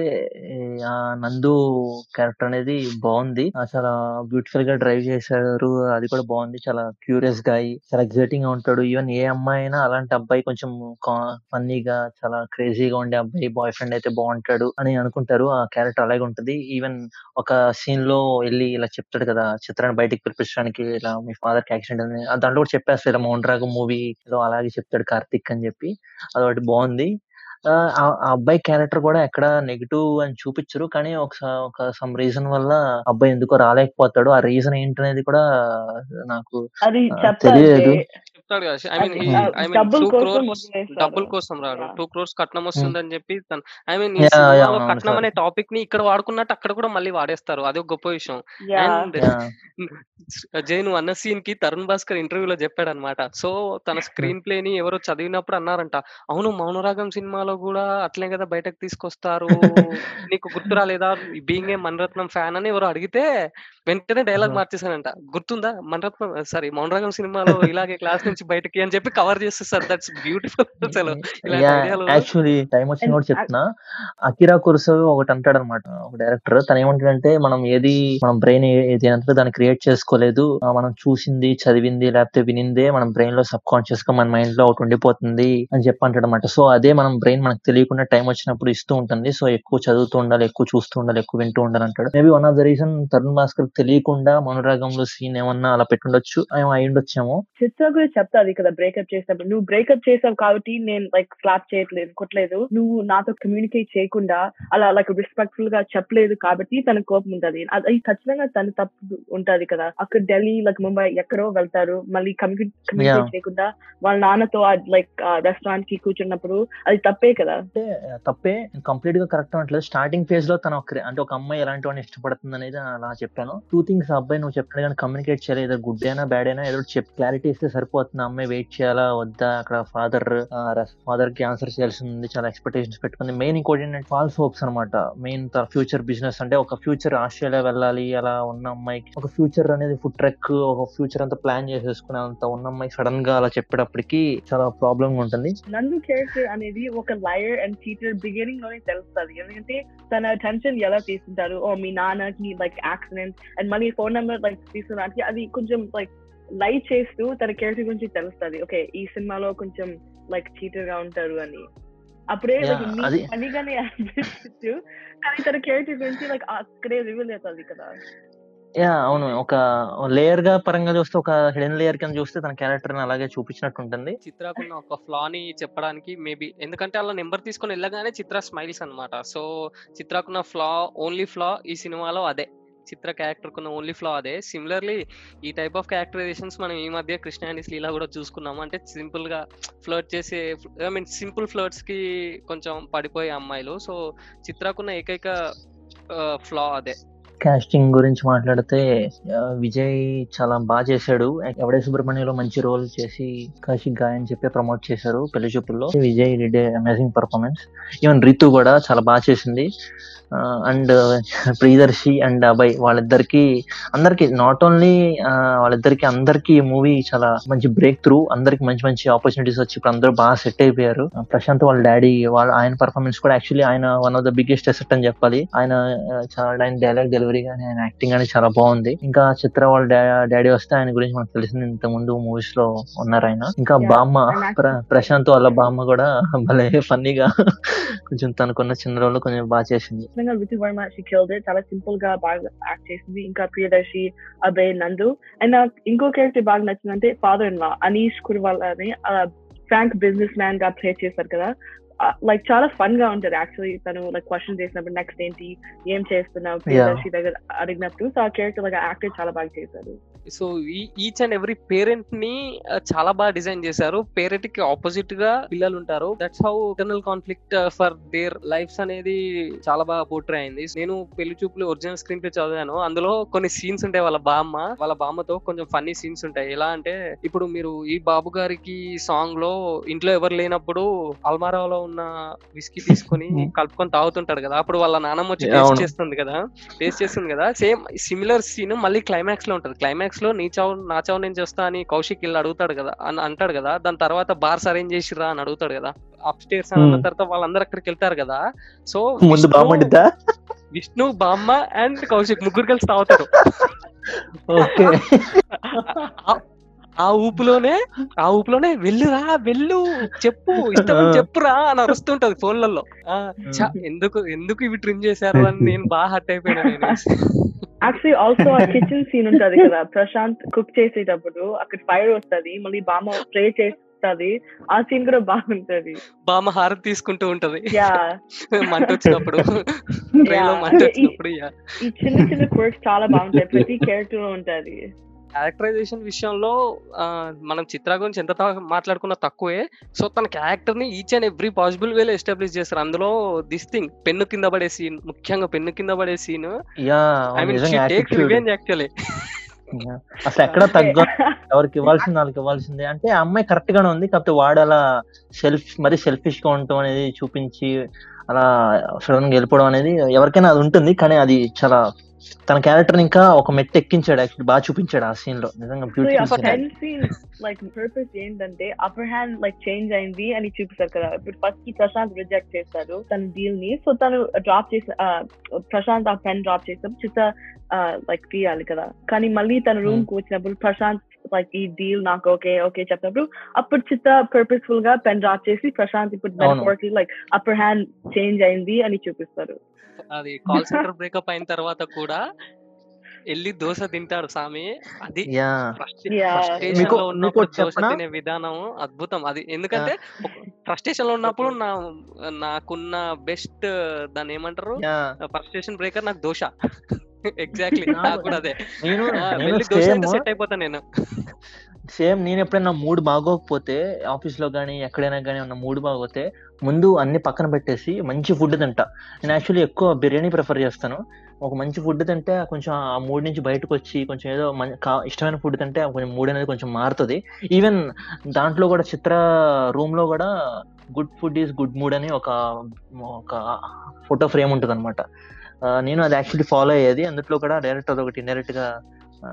ఆ నందు క్యారెక్టర్ అనేది బావుంది. ఆహ్, చాలా బ్యూటిఫుల్‌గా డ్రైవ్ చేశారు. అది కూడా బావుంది. చాలా క్యూరియస్ గాయ్ చాలా ఎక్సైటింగ్‌గా ఉంటాడు. ఈవెన్ ఏ అమ్మాయి అయినా అలాంటి అబ్బాయి కొంచెం కా ఫన్నీగా చాలా క్రేజీగా ఉండే అబ్బాయి బాయ్ ఫ్రెండ్ అయితే బావుంటాడు అని అనుకుంటారు. ఆ క్యారెక్టర్ అలాగే ఉంటది. ఈవెన్ ఒక సీన్‌లో ఎళ్లి ఇలా చెప్తాడు కదా! చిత్రాన్ని బయటికి పిలిపించడానికి ఇలా మీ ఫాదర్‌కి యాక్సిడెంట్ అయింది. ఆ దాంట్లో కూడా చెప్పేస్తాడు. ఇలా 'మౌన రాగం' మూవీలో అలాగే చెప్తాడు కార్తీక్ అని చెప్పి. అదొకటి బావుంది. ఆహ్, ఆ ఆ అబ్బాయి క్యారెక్టర్ కూడా ఎక్కడ నెగెటివ్ అని చూపిచ్చరు. కానీ ఒక స ఒక సమ్ రీజన్ వల్ల అబ్బాయి ఎందుకో రాలేకపోతాడు. ఆ రీజన్ ఏంటనేది కూడా నాకు అది ఆహ్, చెప్తారు జే. తెలియదు. చెప్తాడు కదా! ఐ మీన్ అది హి ఆహ్, ఐ మీన్ డబ్బుల 2 కోసం క్రోర్స్ వదిలేస్తాడు. డబ్బుల కోసం రాడు. యాహ్! 2 క్రోర్స్ కట్నం హ్మ్. వస్తుందని చెప్పి తను ఐ మీన్ ఈ యాహ్! యాహ్! సినిమాలో అవునవును. కట్నం సారీ. అనే టాపిక్‌ని ఇక్కడ వాడుకున్నట్టు అక్కడ కూడా మళ్ళీ వాడేస్తారు. అదొక గొప్ప విషయం. యాహ్! And yeah! జై నువ్వు అన్న సీన్‌కి తరుణ్ భాస్కర్ ఇంటర్వ్యూలో చెప్పాడన్నమాట. సో, తన స్క్రీన్ ప్లేని ఎవరో చదివినప్పుడు అన్నారంట. అవును 'మౌనరాగం' సినిమాలో కూడా అట్లే కదా బయటకు తీసుకొస్తారు. నీకు గుర్తు రాలేదా? బీయింగ్ ఏ మణిరత్నం ఫ్యాన్ అని ఎవరో అడిగితే వెంటనే డైలాగ్ ఆహా! మార్చేసాడంట. గుర్తుందా? మణిరత్నం సారీ 'మౌనరాగం' సినిమాలో ఇలాగే క్లాస్ నుంచి నుంచి బయటకి అని చెప్పి కవర్ చేస్తారు దట్స్ బ్యూటిఫుల్ అసలు ఇలాంటి యా ఐడియాలు యాక్చువల్లీ టైం వచ్చిన And కూడా చెప్తున్నా అకిరా కురసవి ఒకటి అంటాడు అనమాట ఒక డైరెక్టర్ తను ఏమంటాడంటే మనం ఏది మనం బ్రెయిన్ ఏది అంతా దాన్ని క్రియేట్ చేసుకోలేదు ఆ, మనం చూసింది చదివింది లేకపోతే వినిందే మన బ్రెయిన్ లో సబ్ కాన్షియస్ గా మన మైండ్ లో ఒకటి ఉండిపోతుంది అని చెప్పి అంటాడు అనమాట సో అదే మనం బ్రెయిన్ మనకు తెలియకుండా టైం వచ్చినప్పుడు ఇస్తూ ఉంటుంది సో ఎక్కువ చదువుతూ ఉండాలి ఎక్కువ చూస్తూ ఉండాలి ఎక్కువ వింటూ ఉండాలి అంటాడు maybe one of the reason Tarun Bhaskar తెలియకుండా మనురాగంలో సీన్ ఏమన్నా అలా పెట్టుండొచ్చు ఏమో అయి ఉండొచ్చేమో చిత్ర కూడా చెప్తాది కదా బ్రేకప్ చేసినప్పుడు నువ్వు బ్రేకప్ చేసావు కాబట్టి నేను లైక్ స్లాప్ చేయట్లేదు కొట్టలేదు నువ్వు నాతో కమ్యూనికేట్ చేయకుండా అలా లైక్ రెస్పెక్ట్ఫుల్ గా చెప్పలేదు కాబట్టి తన కోపం ఉంటది అది అది ఖచ్చితంగా తన తప్పు ఉంటది కదా అక్కడ ఢిల్లీ లైక్ ముంబై ఎక్కడో వెళ్తారు మళ్ళీ కమ్యూనికేట్ Yeah. చేయకుండా వాళ్ళ నాన్నతో లైక్ రెస్టారెంట్ కి కూర్చున్నప్పుడు అది తప్పే కదా అంటే తప్పే కంప్లీట్ గా కరెక్ట్ అనట్లేదు స్టార్టింగ్ ఫేజ్ లో తన ఒక అంటే ఒక అమ్మాయి ఎలాంటి వాడిని ఇష్టపడుతుంది అనేది అలా చెప్పాను టూ థింగ్స్ అబ్బాయి నువ్వు చెప్పిన కానీ కమ్యూనికేట్ చేయాలి ఏదో గుడ్ అయినా బ్యాడ్ అయినా ఏదో చెప్ క్లారిటీ ఇస్తే సరిపోతుంది ఆ అమ్మాయి వెయిట్ చేయాలా వద్దా అక్కడ ఫాదర్ ఫాదర్ కి ఆన్సర్ చేయాల్సి ఉంది చాలా ఎక్స్పెక్టేషన్స్ పెట్టుకుంది మెయిన్ ఇంకోటి ఏంటంటే ఫాల్స్ హోప్స్ అనమాట మెయిన్ ఫ్యూచర్ బిజినెస్ అంటే ఒక ఫ్యూచర్ ఆస్ట్రేలియా వెళ్ళాలి అలా ఉన్న అమ్మాయికి ఒక ఫ్యూచర్ అనేది ఫుడ్ ట్రెక్ ఒక ఫ్యూచర్ అంతా ప్లాన్ చేసేసుకునే అంత ఉన్న అమ్మాయి సడన్ గా అలా చెప్పేటప్పటికి చాలా ప్రాబ్లమ్ ఉంటుంది నందు క్యారెక్టర్ అనేది ఒక లయర్ అండ్ టీచర్ బిగినింగ్ లోనే తెలుస్తుంది ఎందుకంటే తన అటెన్షన్ ఎలా తీసుకుంటారు ఓ మీ నాన్నకి లైక్ యాక్సిడెంట్ అండ్ మళ్ళీ ఫోన్ నెంబర్ లైక్ తీసుకున్నానికి అది కొంచెం లైక్ లైట్ చేస్తూ తన క్యారెక్టర్ గురించి తెలుస్తుంది ఓకే ఈ సినిమాలో కొంచెం లైక్ చీటర్ గా ఉంటారు అని అప్పుడే Yeah, అది- పనిగానే అనిపించచ్చు కానీ తన క్యారెక్టర్ గురించి లైక్ అక్కడే రివీల్ అవుతుంది కదా యా అవును ఒక లేయర్ గా పరంగా చూస్తే ఒక హిడెన్ లేయర్ కింద చూస్తే తన క్యారెక్టర్ అలాగే చూపించినట్టు ఉంటుంది చిత్రాకున్న ఒక ఫ్లా ని చెప్పడానికి మేబీ ఎందుకంటే అలా నెంబర్ తీసుకొని వెళ్ళగానే చిత్ర స్మైల్స్ అన్నమాట సో చిత్రాకున్న ఫ్లా ఓన్లీ ఫ్లా ఈ సినిమాలో అదే చిత్ర క్యారెక్టర్ కున్న ఓన్లీ ఫ్లా అదే సిమిలర్లీ ఈ టైప్ ఆఫ్ క్యారెక్టరైజేషన్స్ మనం ఈ మధ్య కృష్ణ అండ్ లీలా కూడా చూసుకున్నాము అంటే సింపుల్ గా ఫ్లర్ట్ చేసే ఐ మీన్ సింపుల్ ఫ్లర్ట్స్ కి కొంచెం పడిపోయే అమ్మాయిలు సో చిత్రాకున్న ఏకైక ఫ్లా అదే కాస్టింగ్ గురించి మాట్లాడితే ఆ, విజయ్ చాలా బాగా చేశాడు ఎవడే సుబ్రహ్మణ్యంలో మంచి రోల్ చేసి కాశీ గాయ్ అని చెప్పి ప్రమోట్ చేశారు పెళ్లి చూపుల్లో Vijay did amazing performance even Ritu కూడా చాలా బాగా చేసింది అండ్ ప్రియదర్శి అండ్ అభయ్ వాళ్ళిద్దరికి అందరికి నాట్ ఓన్లీ వాళ్ళిద్దరికి అందరికి ఈ మూవీ చాలా మంచి బ్రేక్ త్రూ అందరికి మంచి మంచి ఆపర్చునిటీస్ వచ్చి ఇప్పుడు అందరూ బాగా సెట్ అయిపోయారు ఆ, ప్రశాంత్ వాళ్ళ డాడీ వాళ్ళ ఆయన పర్ఫార్మెన్స్ కూడా యాక్చువల్లీ ఆయన one of the biggest asset అని చెప్పాలి ఆయన ఆ, చాలా ఆయన డైలాగ్ డెలివరీ కానీ ఆయన యాక్టింగ్ కానీ చాలా బాగుంది ఇంకా చిత్ర వాళ్ళ డాడీ వస్తే ఆయన గురించి మనకు తెలిసింది ఇంత ముందు మూవీస్ లో ఉన్నారు ఆయన ఇంకా Yeah, బామ్మ ఆయన ప్ర- ప్రశాంత్ వాళ్ళ బామ్మ కూడా భలే ఫన్నీగా కొంచెం తనకున్న చిన్న రోల్ కొంచెం బాగా చేసింది నిజంగా Ritu Varma she killed it చాలా సింపుల్ గా బాగా యాక్ట్ చేసింది ఇంకా ప్రియదర్శి అభయ్ నందు అండ్ నాకు ఇంకో క్యారెక్టర్ బాగా నచ్చిందంటే father in law Aneesh Kuruvilla అని ఫ్రాంక్ బిజినెస్ మ్యాన్ గా ప్లే చేశారు కదా లైక్ చాలా ఫన్ గా ఉంటది యాక్చువల్లీ తను లైక్ క్వశ్చన్ చేసినప్పుడు నెక్స్ట్ ఏంటి ఏం చేస్తున్నావు ప్రియదర్శి దగ్గర అడిగినప్పుడు సో ఆ క్యారెక్టర్ లైక్ యాక్టర్ చాలా బాగా చేశారు so each and every parent ని ఆ, చాలా బాగా డిజైన్ చేశారు పేరెంట్ కి ఆపోజిట్ గా పిల్లలు ఉంటారు that's how internal conflict for their lives అనేది చాలా బాగా పోర్ట్రే అయింది నేను పెళ్లి చూపులు ఒరిజినల్ స్క్రీన్ ప్లే చదివాను అందులో కొన్ని సీన్స్ ఉంటాయి వాళ్ళ బామ్మ వాళ్ళ బామ్మతో కొంచెం ఫన్నీ సీన్స్ ఉంటాయి ఎలా అంటే ఇప్పుడు మీరు ఈ బాబు గారికి సాంగ్ లో ఇంట్లో ఎవరు లేనప్పుడు అల్మారాలో ఉన్న విస్కీ తీసుకొని కలుపుకొని తాగుతుంటాడు కదా అప్పుడు వాళ్ళ నాన్నమ్మ వచ్చి టేస్ట్ అవును. చేస్తుంది కదా టేస్ట్ చేస్తుంది కదా సేమ్ సిమిలర్ సీన్ మళ్ళీ క్లైమాక్స్ లో ఉంటది క్లైమాక్స్ లో నీ చావు నా చావు నేను చేస్తా అని కౌశిక్ వెళ్ళి అడుగుతాడు కదా అని అంటాడు కదా దాని తర్వాత బార్స్ అరేంజ్ చేసిరా అని అడుగుతాడు కదా అప్ స్టేర్స్ అని అన్న Hmm. తర్వాత వాళ్ళందరూ అక్కడికి వెళ్తారు కదా సో ముందు బాగుండిద్దా విష్ణు బామ్మ అండ్ కౌశిక్ ముగ్గురు కలిసి తాగుతారు ఓకే ఆ- ఆ ఊపులోనే ఆ ఊపులోనే వెళ్ళురా వెళ్ళు చెప్పు ఇష్టమని చెప్పురా అని అరుస్తుంటది ఫోన్లలో ఆ, ఛ, ఎందుకు ఎందుకు ఇవి ట్రిమ్ చేశారు అని నేను బాగా హట్ అయిపోయినా నేను యాక్చువల్లీ ఆల్సో ఆ కిచెన్ సీన్ ఉంటది కదా ప్రశాంత్ కుక్ చేసేటప్పుడు అక్కడ ఫైర్ వస్తది మళ్ళీ బామ్మ స్ప్రే చేస్తది ఆ సీన్ కూడా బాగుంటది బామ్మ హారతి తీసుకుంటూ ఉంటది యా మంట వచ్చినప్పుడు ట్రైలో మంట అంటే ఈ- వచ్చినప్పుడు యా ఈ చిన్న చిన్న క్వర్క్స్ చాలా బాగుంటాయి ప్రతి క్యారెక్టర్ లో ఉంటది క్యారెక్టరైజేషన్ విషయంలో ఆ, మనం చిత్ర గురించి ఎంత తా- మాట్లాడుకున్నా తక్కువే సో తన క్యారెక్టర్ ని ఈచ్ అండ్ ఎవ్రీ పాసిబుల్ వేలో ఎస్టాబ్లిష్ చేస్తారు అందులో దిస్ థింగ్ పెన్ను కింద పడే సీన్ ముఖ్యంగా పెన్ను కింద పడే సీన్ యా ఐ మీన్ నిజంగా టేక్స్ యాటిట్యూడ్ రివెంజ్ యాక్చువల్లీ అసలు ఎక్కడ తగ్గ ఎవరికి ఇవ్వాల్సింది వాళ్ళకి ఇవ్వాల్సిందే అంటే ఆ అమ్మాయి కరెక్ట్ గానే ఉంది కాకపోతే వాడు అలా సెల్ఫ్ మరి సెల్ఫిష్ గా ఉండటం అనేది చూపించి అలా సడన్ గా వెళ్ళిపోవడం అనేది ఎవరికైనా అది ఉంటుంది కానీ అది చాలా తన క్యారెక్టర్ ఇంకా ఒక మెట్టు ఎక్కించాడు యాక్చువల్లీ బాగా చూపించాడు ఆ సీన్ లో నిజంగా సో ఆ beautiful ten scene like purpose ఏంటంటే అప్పర్ హ్యాండ్ లైక్ చేంజ్ అయింది అని చూపిస్తారు కదా ఇప్పుడు ఫస్ట్ కి ప్రశాంత్ రిజెక్ట్ చేస్తాడు తన డీల్ ని సో తను డ్రాప్ చేసి ఆ, ప్రశాంత్ ఆ పెన్ డ్రాప్ చేసినప్పుడు చిత్త లైక్ తీయాలి కదా కానీ మళ్ళీ తన రూమ్ Hmm. కు వచ్చినప్పుడు ప్రశాంత్ లైక్ ఈ డీల్ నాకు ఓకే ఓకే చెప్పినప్పుడు అప్పుడు చిత్త పర్పస్ఫుల్ గా పెన్ డ్రాప్ చేసి ప్రశాంత్ ఇప్పుడు అవును. మెటఫోర్కి లైక్ అప్పర్ హ్యాండ్ చేంజ్ అయింది అని చూపిస్తారు అది కాల్ సెంటర్ బ్రేకప్ అయిన తర్వాత కూడా వెళ్ళి దోశ తింటాడు స్వామి అది యా Yeah. ఫ్రస్ట్రేషన్ మీకు- లో మీకు ఉన్నప్పుడు ఒకటి దోశ చెప్పనా? తినే విధానం అద్భుతం అది ఎందుకంటే ఫ్రస్ట్రేషన్ లో ఉన్నప్పుడు నా నాకున్న బెస్ట్ దాన్ని ఏమంటారు యా ఫ్రస్ట్రేషన్ బ్రేకర్ నాకు దోశ ఎగ్జాక్ట్లీ నాకు- నాకు కూడా అదే నేను ఆ, నేను వెళ్ళి దోశ సేమ్ అయితే సెట్ అయిపోతా నేను సేమ్ నేను ఎప్పుడైనా మూడ్ బాగోకపోతే ఆఫీస్ లో కానీ ఎక్కడైనా కానీ ఉన్న మూడ్ బాగోతే ముందు అన్ని పక్కన పెట్టేసి మంచి ఫుడ్ తింటా నేను యాక్చువల్లీ ఎక్కువ బిర్యానీ ప్రిఫర్ చేస్తాను ఒక మంచి ఫుడ్ తింటే కొంచెం ఆ మూడ్ నుంచి బయటకు వచ్చి కొంచెం ఏదో మం- కా- ఇష్టమైన ఫుడ్ తింటే కొంచెం మూడ్ అనేది కొంచెం మారుతుంది ఈవెన్ దాంట్లో కూడా చిత్ర రూమ్ లో కూడా good food is good mood అని ఒక ఒక ఫోటో ఫ్రేమ్ ఉంటుంది అనమాట నేను అది యాక్చువల్లీ ఫాలో అయ్యేది అందులో కూడా డైరెక్ట్ అదొకటి ఇండైరెక్ట్ గా ఆ,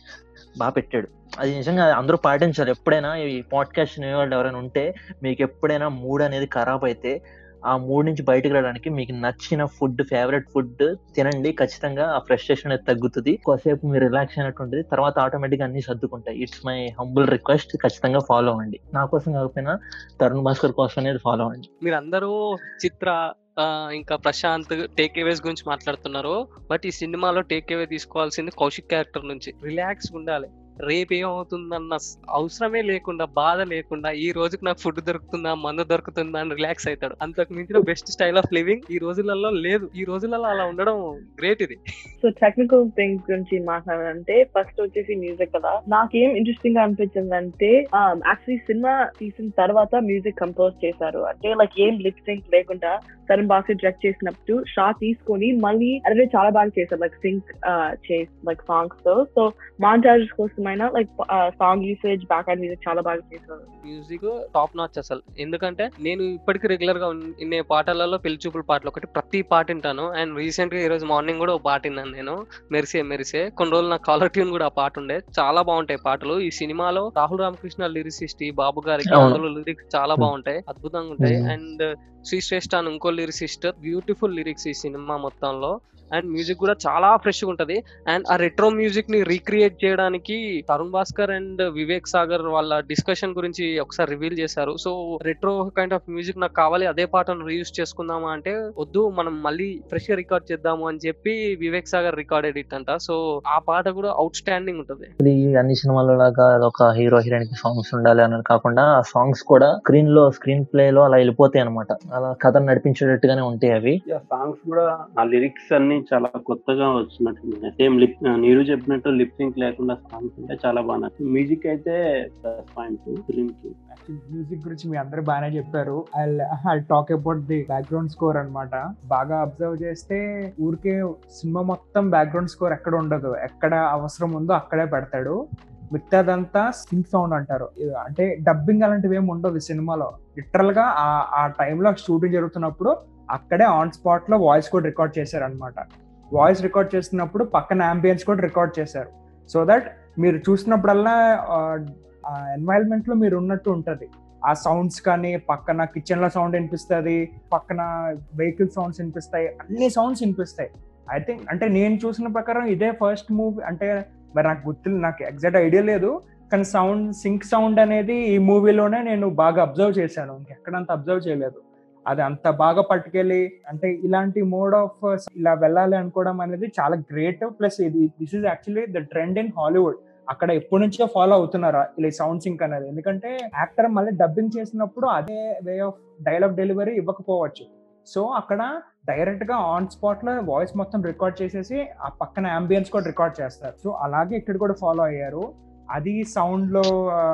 బాగా పెట్టాడు అది నిజంగా అందరూ పాటించాలి ఎప్పుడైనా ఈ పాడ్కాస్ట్ వాళ్ళు ఎవరైనా ఉంటే మీకు ఎప్పుడైనా మూడ్ అనేది ఖరాబ్ అయితే ఆ మూడ్ నుంచి బయటకు రావడానికి మీకు నచ్చిన ఫుడ్ ఫేవరెట్ ఫుడ్ తినండి ఖచ్చితంగా ఆ ఫ్రస్ట్రేషన్ అనేది తగ్గుతుంది కాసేపు మీరు రిలాక్స్ అయినట్టు ఉంటుంది తర్వాత ఆటోమేటిక్ అన్ని సర్దుకుంటాయి ఇట్స్ మై హంబుల్ రిక్వెస్ట్ ఖచ్చితంగా ఫాలో అవ్వండి నా కోసం కాకపోయినా తరుణ్ భాస్కర్ కోసం అనేది ఫాలో అవ్వండి మీరందరూ చిత్ర ఆ, ఇంకా ప్రశాంత్ టేక్ అవేస్ గురించి మాట్లాడుతున్నారు బట్ ఈ సినిమాలో టేక్ అవే తీసుకోవాల్సింది కౌశిక్ క్యారెక్టర్ నుంచి రిలాక్స్ ఉండాలి రేపు ఏమవుతుందన్న స- అవసరమే లేకుండా బాధ లేకుండా ఈ రోజుకి నాకు ఫుడ్ దొరుకుతుందా మందు దొరుకుతుందా అని రిలాక్స్ అవుతాడు అంతకు మించిన బెస్ట్ స్టైల్ ఆఫ్ లివింగ్ ఈ రోజులలో లేదు ఈ రోజులలో అలా ఉండడం గ్రేట్ ఇది సో టెక్నికల్ థింగ్స్ గురించి మాట్లాడాలంటే ఫస్ట్ వచ్చేసి మ్యూజిక్ కదా నాకేం ఇంట్రెస్టింగ్ గా అనిపించింది అంటే యాక్చువల్లీ సినిమా తీసిన తర్వాత మ్యూజిక్ కంపోజ్ చేశారు అంటే లైక్ ఏం లిప్ సింక్ లేకుండా తరుణ్ బాక్స్ డైరెక్ట్ చేసినప్పుడు షా తీసుకొని మళ్ళీ అదే చాలా బాగా చేశారు లైక్ సింక్ చేసి లైక్ సాంగ్స్ తో సో మాంటాజెస్ కోసమైనా like song usage back and music చాలా బాగా చేశారు మ్యూజిక్ టాప్ నాచ్ అసలు ఎందుకంటే నేను ఇప్పటికీ రెగ్యులర్ గా ఉన్- వినే పాటలలో పెళ్లి చూపుల పాటలు ఒకటి ప్రతి పాట వింటాను అండ్ రీసెంట్ గా ఈ రోజు మార్నింగ్ కూడా ఒక పాట విన్నాను నేను మెరిసే మెరిసే కొన్ని రోజులు నాకు కాలర్ ట్యూన్ కూడా ఆ పాట ఉండే చాలా బాగుంటాయి పాటలు ఈ సినిమాలో రాహుల్ రామకృష్ణ లిరిసిస్ట్ ఈ బాబు గారికి అవును. అందులో లిరిక్స్ చాలా Hmm. బాగుంటాయి అద్భుతంగా ఉంటాయి Hmm. అండ్ శ్రీ శ్రేష్ఠ అని ఇంకో లిరిసిస్ట్ బ్యూటిఫుల్ లిరిక్స్ ఈ సినిమా మొత్తంలో అండ్ మ్యూజిక్ కూడా చాలా ఫ్రెష్ గా ఉంటది అండ్ ఆ రెట్రో మ్యూజిక్ ని రీక్రియేట్ చేయడానికి తరుణ్ భాస్కర్ అండ్ వివేక్ సాగర్ వాళ్ళ డిస్కషన్ గురించి ఒకసారి రివీల్ చేశారు so retro kind of music నాకు కావాలి అదే పాటను రీయూస్ చేసుకుందామా అంటే వద్దు మనం మళ్ళీ ఫ్రెష్ గా రికార్డ్ చేద్దాము అని చెప్పి వివేక్ సాగర్ రికార్డ్ ఎడిట్ అంట సో ఆ పాట కూడా అవుట్ స్టాండింగ్ ఉంటది ఇది అన్ని సినిమాల్లో లాగా ఒక హీరో హీరోయిన్ కి సాంగ్స్ ఉండాలి అని కాకుండా ఆ సాంగ్స్ కూడా స్క్రీన్ లో స్క్రీన్ ప్లే లో అలా వెళ్ళిపోతాయి అనమాట అలా కథ నడిపించేటట్టుగానే ఉంటాయి అవి సాంగ్స్ కూడా ఆ లిరిక్స్ అన్ని చాలా కొత్తగా వచ్చినట్టు సేమ్ లిప్ నీరు చెప్పినట్టు లిప్ సింక్ లేకుండా సాంగ్స్ అంటే చాలా బాగా మ్యూజిక్ అయితే ప్లస్ పాయింట్ ఫిలిం కి మ్యూజిక్ గురించి మీ అందరూ బాగానే చెప్పారు I talk about the background score అన్నమాట బాగా అబ్జర్వ్ చేస్తే ఊరికే సినిమా మొత్తం బ్యాక్గ్రౌండ్ స్కోర్ ఎక్కడ ఉండదు ఎక్కడ అవసరం ఉందో అక్కడే పెడతాడు మిగతాదంతా సింక్ సౌండ్ అంటారు ఇది అంటే డబ్బింగ్ అలాంటివి ఏమి ఉండదు ఈ సినిమాలో లిటరల్ గా ఆ ఆ టైంలో షూటింగ్ జరుగుతున్నప్పుడు అక్కడే ఆన్ స్పాట్ లో వాయిస్ కూడా రికార్డ్ చేశారు అనమాట వాయిస్ రికార్డ్ చేస్తున్నప్పుడు పక్కన అంబియన్స్ కూడా రికార్డ్ చేశారు సో దట్ మీరు చూసినప్పుడల్లా ఆ ఎన్వైరన్మెంట్ లో మీరు ఉన్నట్టు ఉంటది ఆ సౌండ్స్ కానీ పక్కన కిచెన్ లో సౌండ్ వినిపిస్తుంది పక్కన వెహికల్ సౌండ్స్ వినిపిస్తాయి అన్ని సౌండ్స్ వినిపిస్తాయి ఐ థింక్ అంటే నేను చూసిన ప్రకారం ఇదే ఫస్ట్ మూవీ అంటే మరి నాకు గుర్తు నాకు ఎగ్జాక్ట్ ఐడియా లేదు కానీ సౌండ్ సింక్ సౌండ్ అనేది ఈ మూవీలోనే నేను బాగా అబ్జర్వ్ చేశాను ఇంకెక్కడంత అబ్జర్వ్ చేయలేదు అది అంత బాగా పట్టుకెళ్ళి అంటే ఇలాంటి మోడ్ ఆఫ్ ఇలా వెళ్ళాలి అనుకోవడం అనేది చాలా గ్రేట్ ప్లస్ ఇది this is actually the trend in Hollywood అక్కడ ఎప్పటి నుంచో ఫాలో అవుతున్నారు ఇలా సౌండ్ సింక్ అనేది ఎందుకంటే యాక్టర్ మళ్ళీ డబ్బింగ్ చేసినప్పుడు అదే వే ఆఫ్ డైలాగ్ డెలివరీ ఇవ్వకపోవచ్చు సో అక్కడ డైరెక్ట్ గా ఆన్ స్పాట్ లో వాయిస్ మొత్తం రికార్డ్ చేసేసి ఆ పక్కన అంబియన్స్ కూడా రికార్డ్ చేస్తారు సో అలాగే ఇక్కడ కూడా ఫాలో అయ్యారు అది సౌండ్ లో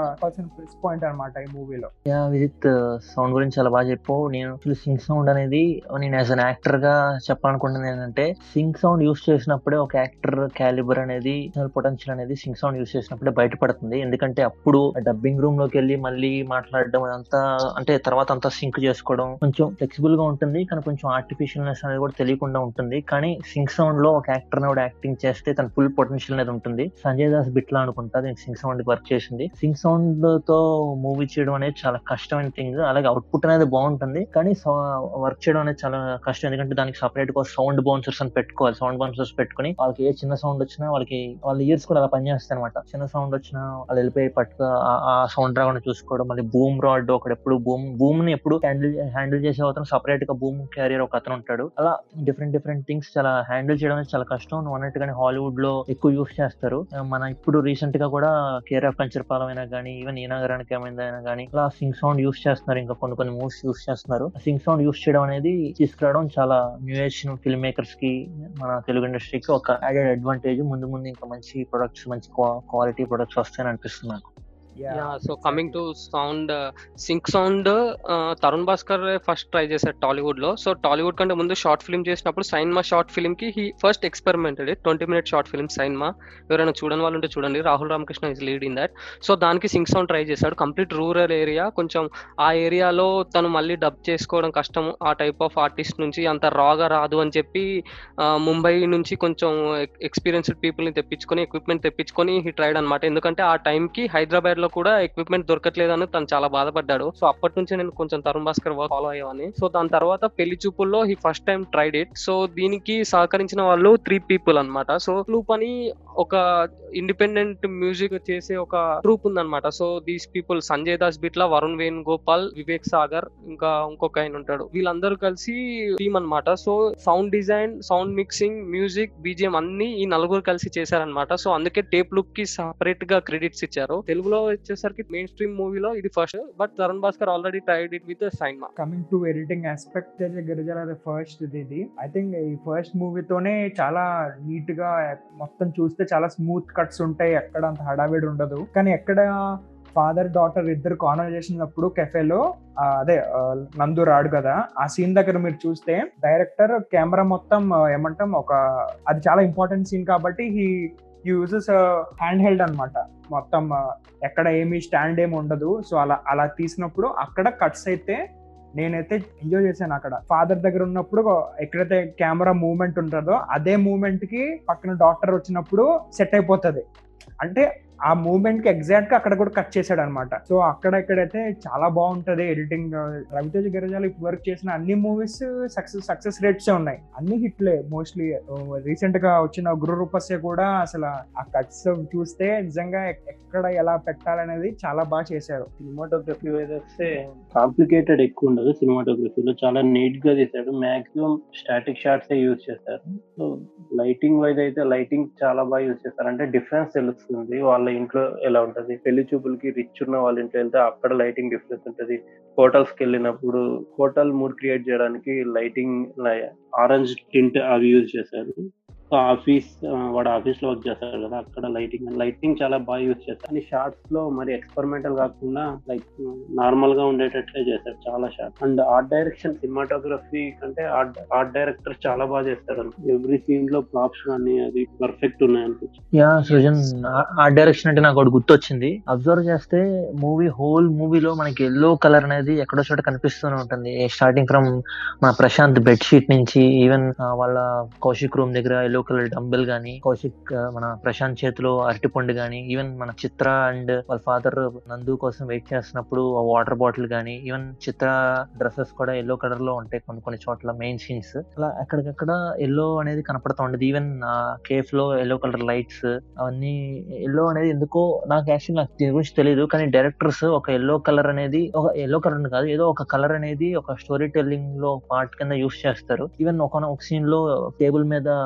ప్లస్ పాయింట్ అన్నమాట ఈ మూవీలో యా విజిత్ సౌండ్ గురించి చాలా బాగా చెప్పావు నేను సింగ్ సౌండ్ అనేది నేను యాజ్ అన్ యాక్టర్ గా చెప్పాలనుకుంటున్నాను ఏంటంటే సింగ్ సౌండ్ యూస్ చేసినప్పుడే ఒక యాక్టర్ క్యాలిబర్ అనేది పొటెన్షియల్ అనేది సింగ్ సౌండ్ యూస్ చేసినప్పుడే బయటపడుతుంది ఎందుకంటే అప్పుడు డబ్బింగ్ రూమ్ లోకి వెళ్ళి మళ్ళీ మాట్లాడడం అదంతా అంటే తర్వాత అంతా సింక్ చేసుకోవడం కొంచెం ఫ్లెక్సిబుల్ గా ఉంటుంది కానీ కొంచెం ఆర్టిఫిషియల్నెస్ అనేది కూడా తెలియకుండా ఉంటుంది కానీ సింగ్ సౌండ్ లో ఒక యాక్టర్ కూడా యాక్టింగ్ చేస్తే తన ఫుల్ పొటెన్షియల్ అనేది ఉంటుంది సంజయ్ దాస్ బిట్లా అనుకుంటా దీనికి సింగ్ సౌండ్ వర్క్ చేసింది సింగ్ సౌండ్ తో మూవీ చేయడం అనేది చాలా కష్టమైన థింగ్ అలాగే అవుట్పుట్ అనేది బాగుంటుంది కానీ వర్క్ చేయడం అనేది చాలా కష్టం ఎందుకంటే దానికి సపరేట్ గా సౌండ్ బౌన్సర్స్ అని పెట్టుకోవాలి సౌండ్ బౌన్సర్స్ పెట్టుకుని వాళ్ళకి ఏ చిన్న సౌండ్ వచ్చినా వాళ్ళకి వాళ్ళ ఇయర్స్ కూడా అలా పనిచేస్తాయి అనమాట చిన్న సౌండ్ వచ్చినా వాళ్ళు వెళ్ళిపోయి పట్టుక ఆ- ఆ సౌండ్ రాకుండా చూసుకోవడం మళ్ళీ బూమ్ రాడ్ ఒకడు ఎప్పుడు బూమ్ బూమ్ ని ఎప్పుడు హ్యాండిల్ హ్యాండిల్ చేసే అతను సపరేట్ గా బూమ్ క్యారియర్ ఒక అతను ఉంటాడు అలా డిఫరెంట్ డిఫరెంట్ థింగ్స్ చాలా హ్యాండిల్ చేయడం అనేది చాలా కష్టం నువ్వు అన్నట్టుగానే హాలీవుడ్ లో ఎక్కువ యూస్ చేస్తారు ఆ, మన ఇప్పుడు రీసెంట్ గా కూడా కేర్ ఆఫ్ కంచర్పాలెం అయినా కానీ ఈవెన్ ఈనాగరానికి ఏమైనా కానీ అలా సింగ్ సౌండ్ యూస్ చేస్తున్నారు ఇంకా కొన్ని కొన్ని మూవ్స్ యూస్ చేస్తున్నారు సింగ్ సౌండ్ యూస్ చేయడం అనేది తీసుకురావడం చాలా న్యూ ఏజ్ ఫిల్మ్ మేకర్స్ కి మన తెలుగు ఇండస్ట్రీకి ఒక యాడెడ్ అడ్వాంటేజ్ ముందు ముందు ఇంకా మంచి ప్రొడక్ట్స్ మంచి క్వాలిటీ ప్రొడక్ట్స్ వస్తాయని అనిపిస్తుంది నాకు yeah so coming to sound sync sound Tarun Bhaskar first try చేశాడు టాలీవుడ్ లో సో టాలీవుడ్ కంటే ముందు షార్ట్ ఫిల్మ్ చేసినప్పుడు సైన్మా షార్ట్ ఫిల్మ్ కి he first experimented twenty minute short film Sainma ఎవరైనా చూడని వాళ్ళు ఉంటే చూడండి Rahul Ramakrishna is lead in that so దానికి సింక్ సౌండ్ ట్రై చేశాడు కంప్లీట్ రూరల్ ఏరియా కొంచెం ఆ ఏరియాలో తను మళ్ళీ డబ్ చేసుకోవడం కష్టం ఆ టైప్ ఆఫ్ ఆర్టిస్ట్ నుంచి అంత రాగా రాదు అని చెప్పి ఆ, ముంబై నుంచి కొంచెం ఎక్స్పీరియన్స్డ్ పీపుల్ ని తెప్పించుకొని ఎక్విప్మెంట్ తెప్పించుకొని హీ ట్రైడ్ అనమాట ఎందుకంటే ఆ టైం కి హైదరాబాద్ లో కూడా ఎక్విప్మెంట్ దొరకట్లేదని తను చాలా బాధపడ్డాడు సో అప్పటి నుంచి నేను కొంచెం తరుణ్ భాస్కర్ వర్క్ ఫాలో అయ్యావని సో దాని తర్వాత పెళ్లి చూపుల్లో he first time tried it so దీనికి సహకరించిన వాళ్ళు త్రీ పీపుల్ అన్నమాట సో ట్రూప్ అని ఒక ఇండిపెండెంట్ మ్యూజిక్ చేసే ఒక ట్రూప్ ఉందన్నమాట so these people Sanjay Das Bitla Varun Venu Gopal Vivek Sagar ఇంకా ఇంకొక ఆయన ఉంటాడు వీళ్ళందరూ కలిసి టీమ్ అన్నమాట so sound design sound mixing music BGM అన్ని ఈ నలుగురు కలిసి చేశారనమాట సో అందుకే టేప్ లుక్ కి సపరేట్ గా క్రెడిట్స్ ఇచ్చారు తెలుగులో వచ్చేసరికి మెయిన్ స్ట్రీమ్ మూవీలో ఇది first but Tarun Bhaskar already tried it with Sainma coming to editing aspect గిరిజల అది ఫస్ట్ ఇది ఐ థింక్ ఈ ఫస్ట్ మూవీతోనే చాలా నీట్ గా మొత్తం చూస్తే చాలా స్మూత్ కట్స్ ఉంటాయి ఎక్కడ అంత హడావిడి ఉండదు కానీ ఎక్కడ ఫాదర్ డాటర్ ఇద్దరు కాన్వర్జేషన్ అప్పుడు కెఫేలో అదే ఆ, నందు రాడు కదా ఆ సీన్ దగ్గర మీరు చూస్తే డైరెక్టర్ కెమెరా మొత్తం ఆ, ఏమంటాం ఒక అది చాలా ఇంపార్టెంట్ సీన్ కాబట్టి హీ యూజెస్ హ్యాండ్ హెల్డ్ అనమాట మొత్తం ఆ, ఎక్కడ ఏమి స్టాండ్ ఏమి ఉండదు సో అలా అలా తీసినప్పుడు అక్కడ కట్స్ అయితే నేనైతే ఎంజాయ్ చేశాను అక్కడ ఫాదర్ దగ్గర ఉన్నప్పుడు ఎక్కడైతే కెమెరా మూవ్మెంట్ ఉంటుందో అదే మూవ్మెంట్ కి పక్కన డాక్టర్ వచ్చినప్పుడు సెట్ అయిపోతుంది అంటే ఆ మూవ్మెంట్ కి ఎగ్జాక్ట్ గా అక్కడ కూడా కట్ చేశాడు అనమాట సో అక్కడ ఇక్కడైతే చాలా బాగుంటది ఎడిటింగ్ రవితేజ గిరిజాలు ఇప్పుడు వర్క్ చేసిన అన్ని మూవీస్ సక్సెస్ సక్సెస్ రేట్స్ ఉన్నాయి అన్ని హిట్లే మోస్ట్లీ రీసెంట్ గా వచ్చిన గురు రూపస్య కూడా అసలు ఆ కట్స్ చూస్తే నిజంగా ఎక్- ఎక్కడ ఎలా పెట్టాలనేది చాలా బాగా చేశారు సినిమాటోగ్రఫీ వైజ్ వస్తే కాంప్లికేటెడ్ ఎక్కువ ఉండదు సినిమాటోగ్రఫీలో చాలా నీట్ గా తీశాడు మాక్సిమం స్టాటిక్ షాట్స్ యూజ్ చేస్తారు సో లైటింగ్ వైజ్ అయితే లైటింగ్ చాలా బాగా యూజ్ చేస్తారు అంటే డిఫరెన్స్ తెలుస్తుంది వాళ్ళ ఇంట్లో ఎలా ఉంటది పెళ్లి చూపులకి రిచ్ ఉన్న వాళ్ళ ఇంట్లో వెళ్తే అక్కడ లైటింగ్ డిఫరెన్స్ ఉంటది హోటల్స్ కి వెళ్ళినప్పుడు హోటల్ మూడ్ క్రియేట్ చేయడానికి లైటింగ్ ఆరెంజ్ టింట్ అవి యూజ్ చేశారు సో ఆఫీస్ వాడు ఆఫీస్ లో వర్క్ చేస్తారు కదా అక్కడ లైటింగ్ లైటింగ్ చాలా బాగా యూజ్ చేస్తారు కానీ షార్ట్స్ లో మరి ఎక్స్పెరిమెంటల్ కాకుండా లైక్ నార్మల్ గా ఉండేటట్లే చేశారు చాలా short and art direction cinematography కంటే ఆర్ట్ ఆర్ట్ డైరెక్టర్ చాలా బాగా చేస్తారు ఎవ్రీ సీన్ లో ప్రాప్స్ కానీ అది పర్ఫెక్ట్ ఉన్నాయి అనిపించింది యా సృజన్ ఆ డైరెక్షన్ అంటే నాకు ఒకటి గుర్తొచ్చింది అబ్జర్వ్ చేస్తే మూవీ హోల్ మూవీలో మనకి ఎల్లో కలర్ అనేది ఎక్కడో చోట కనిపిస్తూనే ఉంటుంది స్టార్టింగ్ ఫ్రమ్ మన ప్రశాంత్ బెడ్ షీట్ నుంచి ఈవెన్ వాళ్ళ కౌశిక్ రూమ్ దగ్గర ఎల్లో కలర్ డంబెల్ గానీ కౌశిక్ ఆ, మన ప్రశాంత్ చేతిలో అరటిపండు గానీ ఈవెన్ మన చిత్ర అండ్ వాళ్ళ ఫాదర్ నందు కోసం వెయిట్ చేస్తున్నప్పుడు ఆ వాటర్ బాటిల్ గానీ ఈవెన్ చిత్ర డ్రెస్సెస్ కూడా ఎల్లో కలర్ లో ఉంటాయి కొన్ని కొన్ని చోట్ల మెయిన్ సీన్స్ అలా ఎక్కడికక్కడ ఎల్లో అనేది కనపడుతూ ఉండదు ఈవెన్ కేఫ్ లో ఎల్లో కలర్ లైట్స్ అవన్నీ ఎల్లో అనేది ఎందుకో నాకు యాక్చువల్ నాకు దీని గురించి తెలియదు కానీ డైరెక్టర్స్ ఒక ఎల్లో కలర్ అనేది ఒక ఎల్లో కలర్ కాదు ఏదో ఒక కలర్ అనేది ఒక స్టోరీ టెల్లింగ్ లో పార్ట్ కింద యూస్ చేస్తారు ఈవెన్ ఒక ఒక సీన్ లో టేబుల్ మీద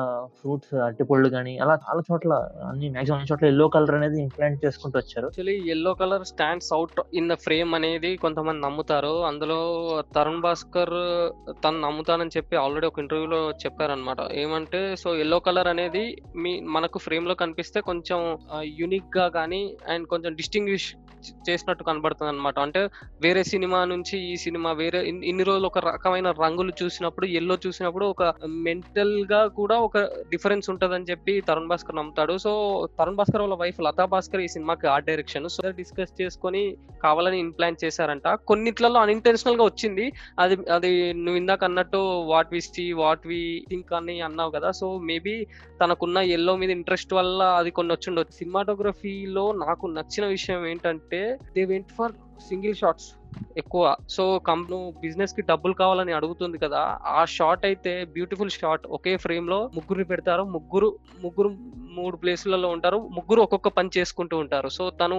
ఫ్రూట్స్ అరటిపళ్ళు గానీ అలా చాలా చోట్ల అన్ని మాక్సిమం అన్ని చోట్ల ఎల్లో కలర్ అనేది ఇంప్లాంట్ చేసుకుంటూ వచ్చారు actually yellow colour stands out in the frame అనేది కొంతమంది నమ్ముతారు అందులో తరుణ్ భాస్కర్ తను నమ్ముతానని చెప్పి ఆల్రెడీ ఒక ఇంటర్వ్యూలో చెప్పారనమాట ఏమంటే సో ఎల్లో కలర్ అనేది మీ మనకు ఫ్రేమ్ లో కనిపిస్తే కొంచెం యునిక్ గా కానీ అండ్ కొంచెం డిస్టింగ్విష్ చేసినట్టు కనబడుతుంది అనమాట అంటే వేరే సినిమా నుంచి ఈ సినిమా వేరే ఇన్- ఇన్ని రోజులు ఒక రకమైన రంగులు చూసినప్పుడు ఎల్లో చూసినప్పుడు ఒక మెంటల్ గా కూడా ఒక డిఫరెన్స్ ఉంటదని చెప్పి తరుణ్ భాస్కర్ నమ్ముతాడు సో తరుణ్ భాస్కర్ వాళ్ళ వైఫ్ లతా భాస్కర్ ఈ సినిమాకి ఆర్ట్ డైరెక్షన్ సో డిస్కస్ చేసుకొని కావాలని ఇంప్లాంట్ చేశారంట కొన్నిట్లలో అన్ఇంటెన్షనల్ గా వచ్చింది అది అది నువ్వు ఇందాక అన్నట్టు what we see what we think అని అన్నావు కదా సో మేబీ తనకున్న ఎల్లో మీద ఇంట్రెస్ట్ వల్ల అది కొన్ని వచ్చిండొచ్చు సినిమాటోగ్రఫీలో నాకు నచ్చిన విషయం ఏంటంటే they went for single shots ఎక్కువ సో కంపెనీ బిజినెస్ కి డబ్బులు కావాలని అడుగుతుంది కదా ఆ షాట్ అయితే బ్యూటిఫుల్ షాట్ ఒకే ఫ్రేమ్ లో ముగ్గురు పెడతారు ముగ్గురు ముగ్గురు మూడు ప్లేసులలో ఉంటారు ముగ్గురు ఒక్కొక్క పని చేసుకుంటూ ఉంటారు సో తను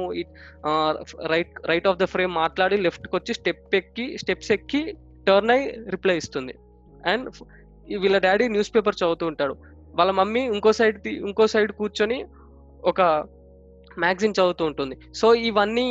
right right of the frame మాట్లాడి లెఫ్ట్ కి వచ్చి స్టెప్ ఎక్కి స్టెప్స్ ఎక్కి టర్న్ అయి రిప్లై ఇస్తుంది అండ్ వీళ్ళ డాడీ న్యూస్ పేపర్ చదువుతూ ఉంటాడు వాళ్ళ మమ్మీ ఇంకో సైడ్ ఇంకో సైడ్ కూర్చొని ఒక మ్యాగజిన్ చదువుతూ ఉంటుంది సో ఇవన్నీ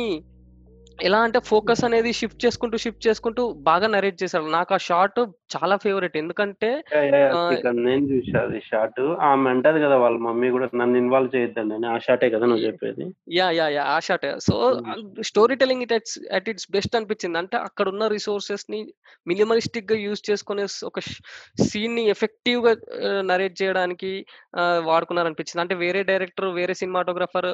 ఎలా అంటే ఫోకస్ అనేది షిఫ్ట్ చేసుకుంటూ షిఫ్ట్ చేసుకుంటూ బాగా నరేట్ చేశారు నాకు ఆ షార్ట్ చాలా ఫేవరెట్ ఎందుకంటే ఆ, ఇక్కడ నేను చూసా అది షార్ట్ ఆమె అంటది కదా వాళ్ళ మమ్మీ కూడా నన్ను ఇన్వాల్వ్ చేయొద్దండి అని ఆ షాటే కదా నువ్వు చెప్పేది యా యా యా ఆ shot so Hmm. Story telling it at its best అనిపించింది అంటే అక్కడ ఉన్న రిసోర్సెస్ ని మినిమలిస్టిక్ గా యూజ్ చేసుకునే స్- ఒక సీన్ ని ఎఫెక్టివ్ గా నరేట్ చేయడానికి ఆ, వాడుకున్నారనిపించింది అంటే వేరే డైరెక్టర్ వేరే సినిమాటోగ్రఫర్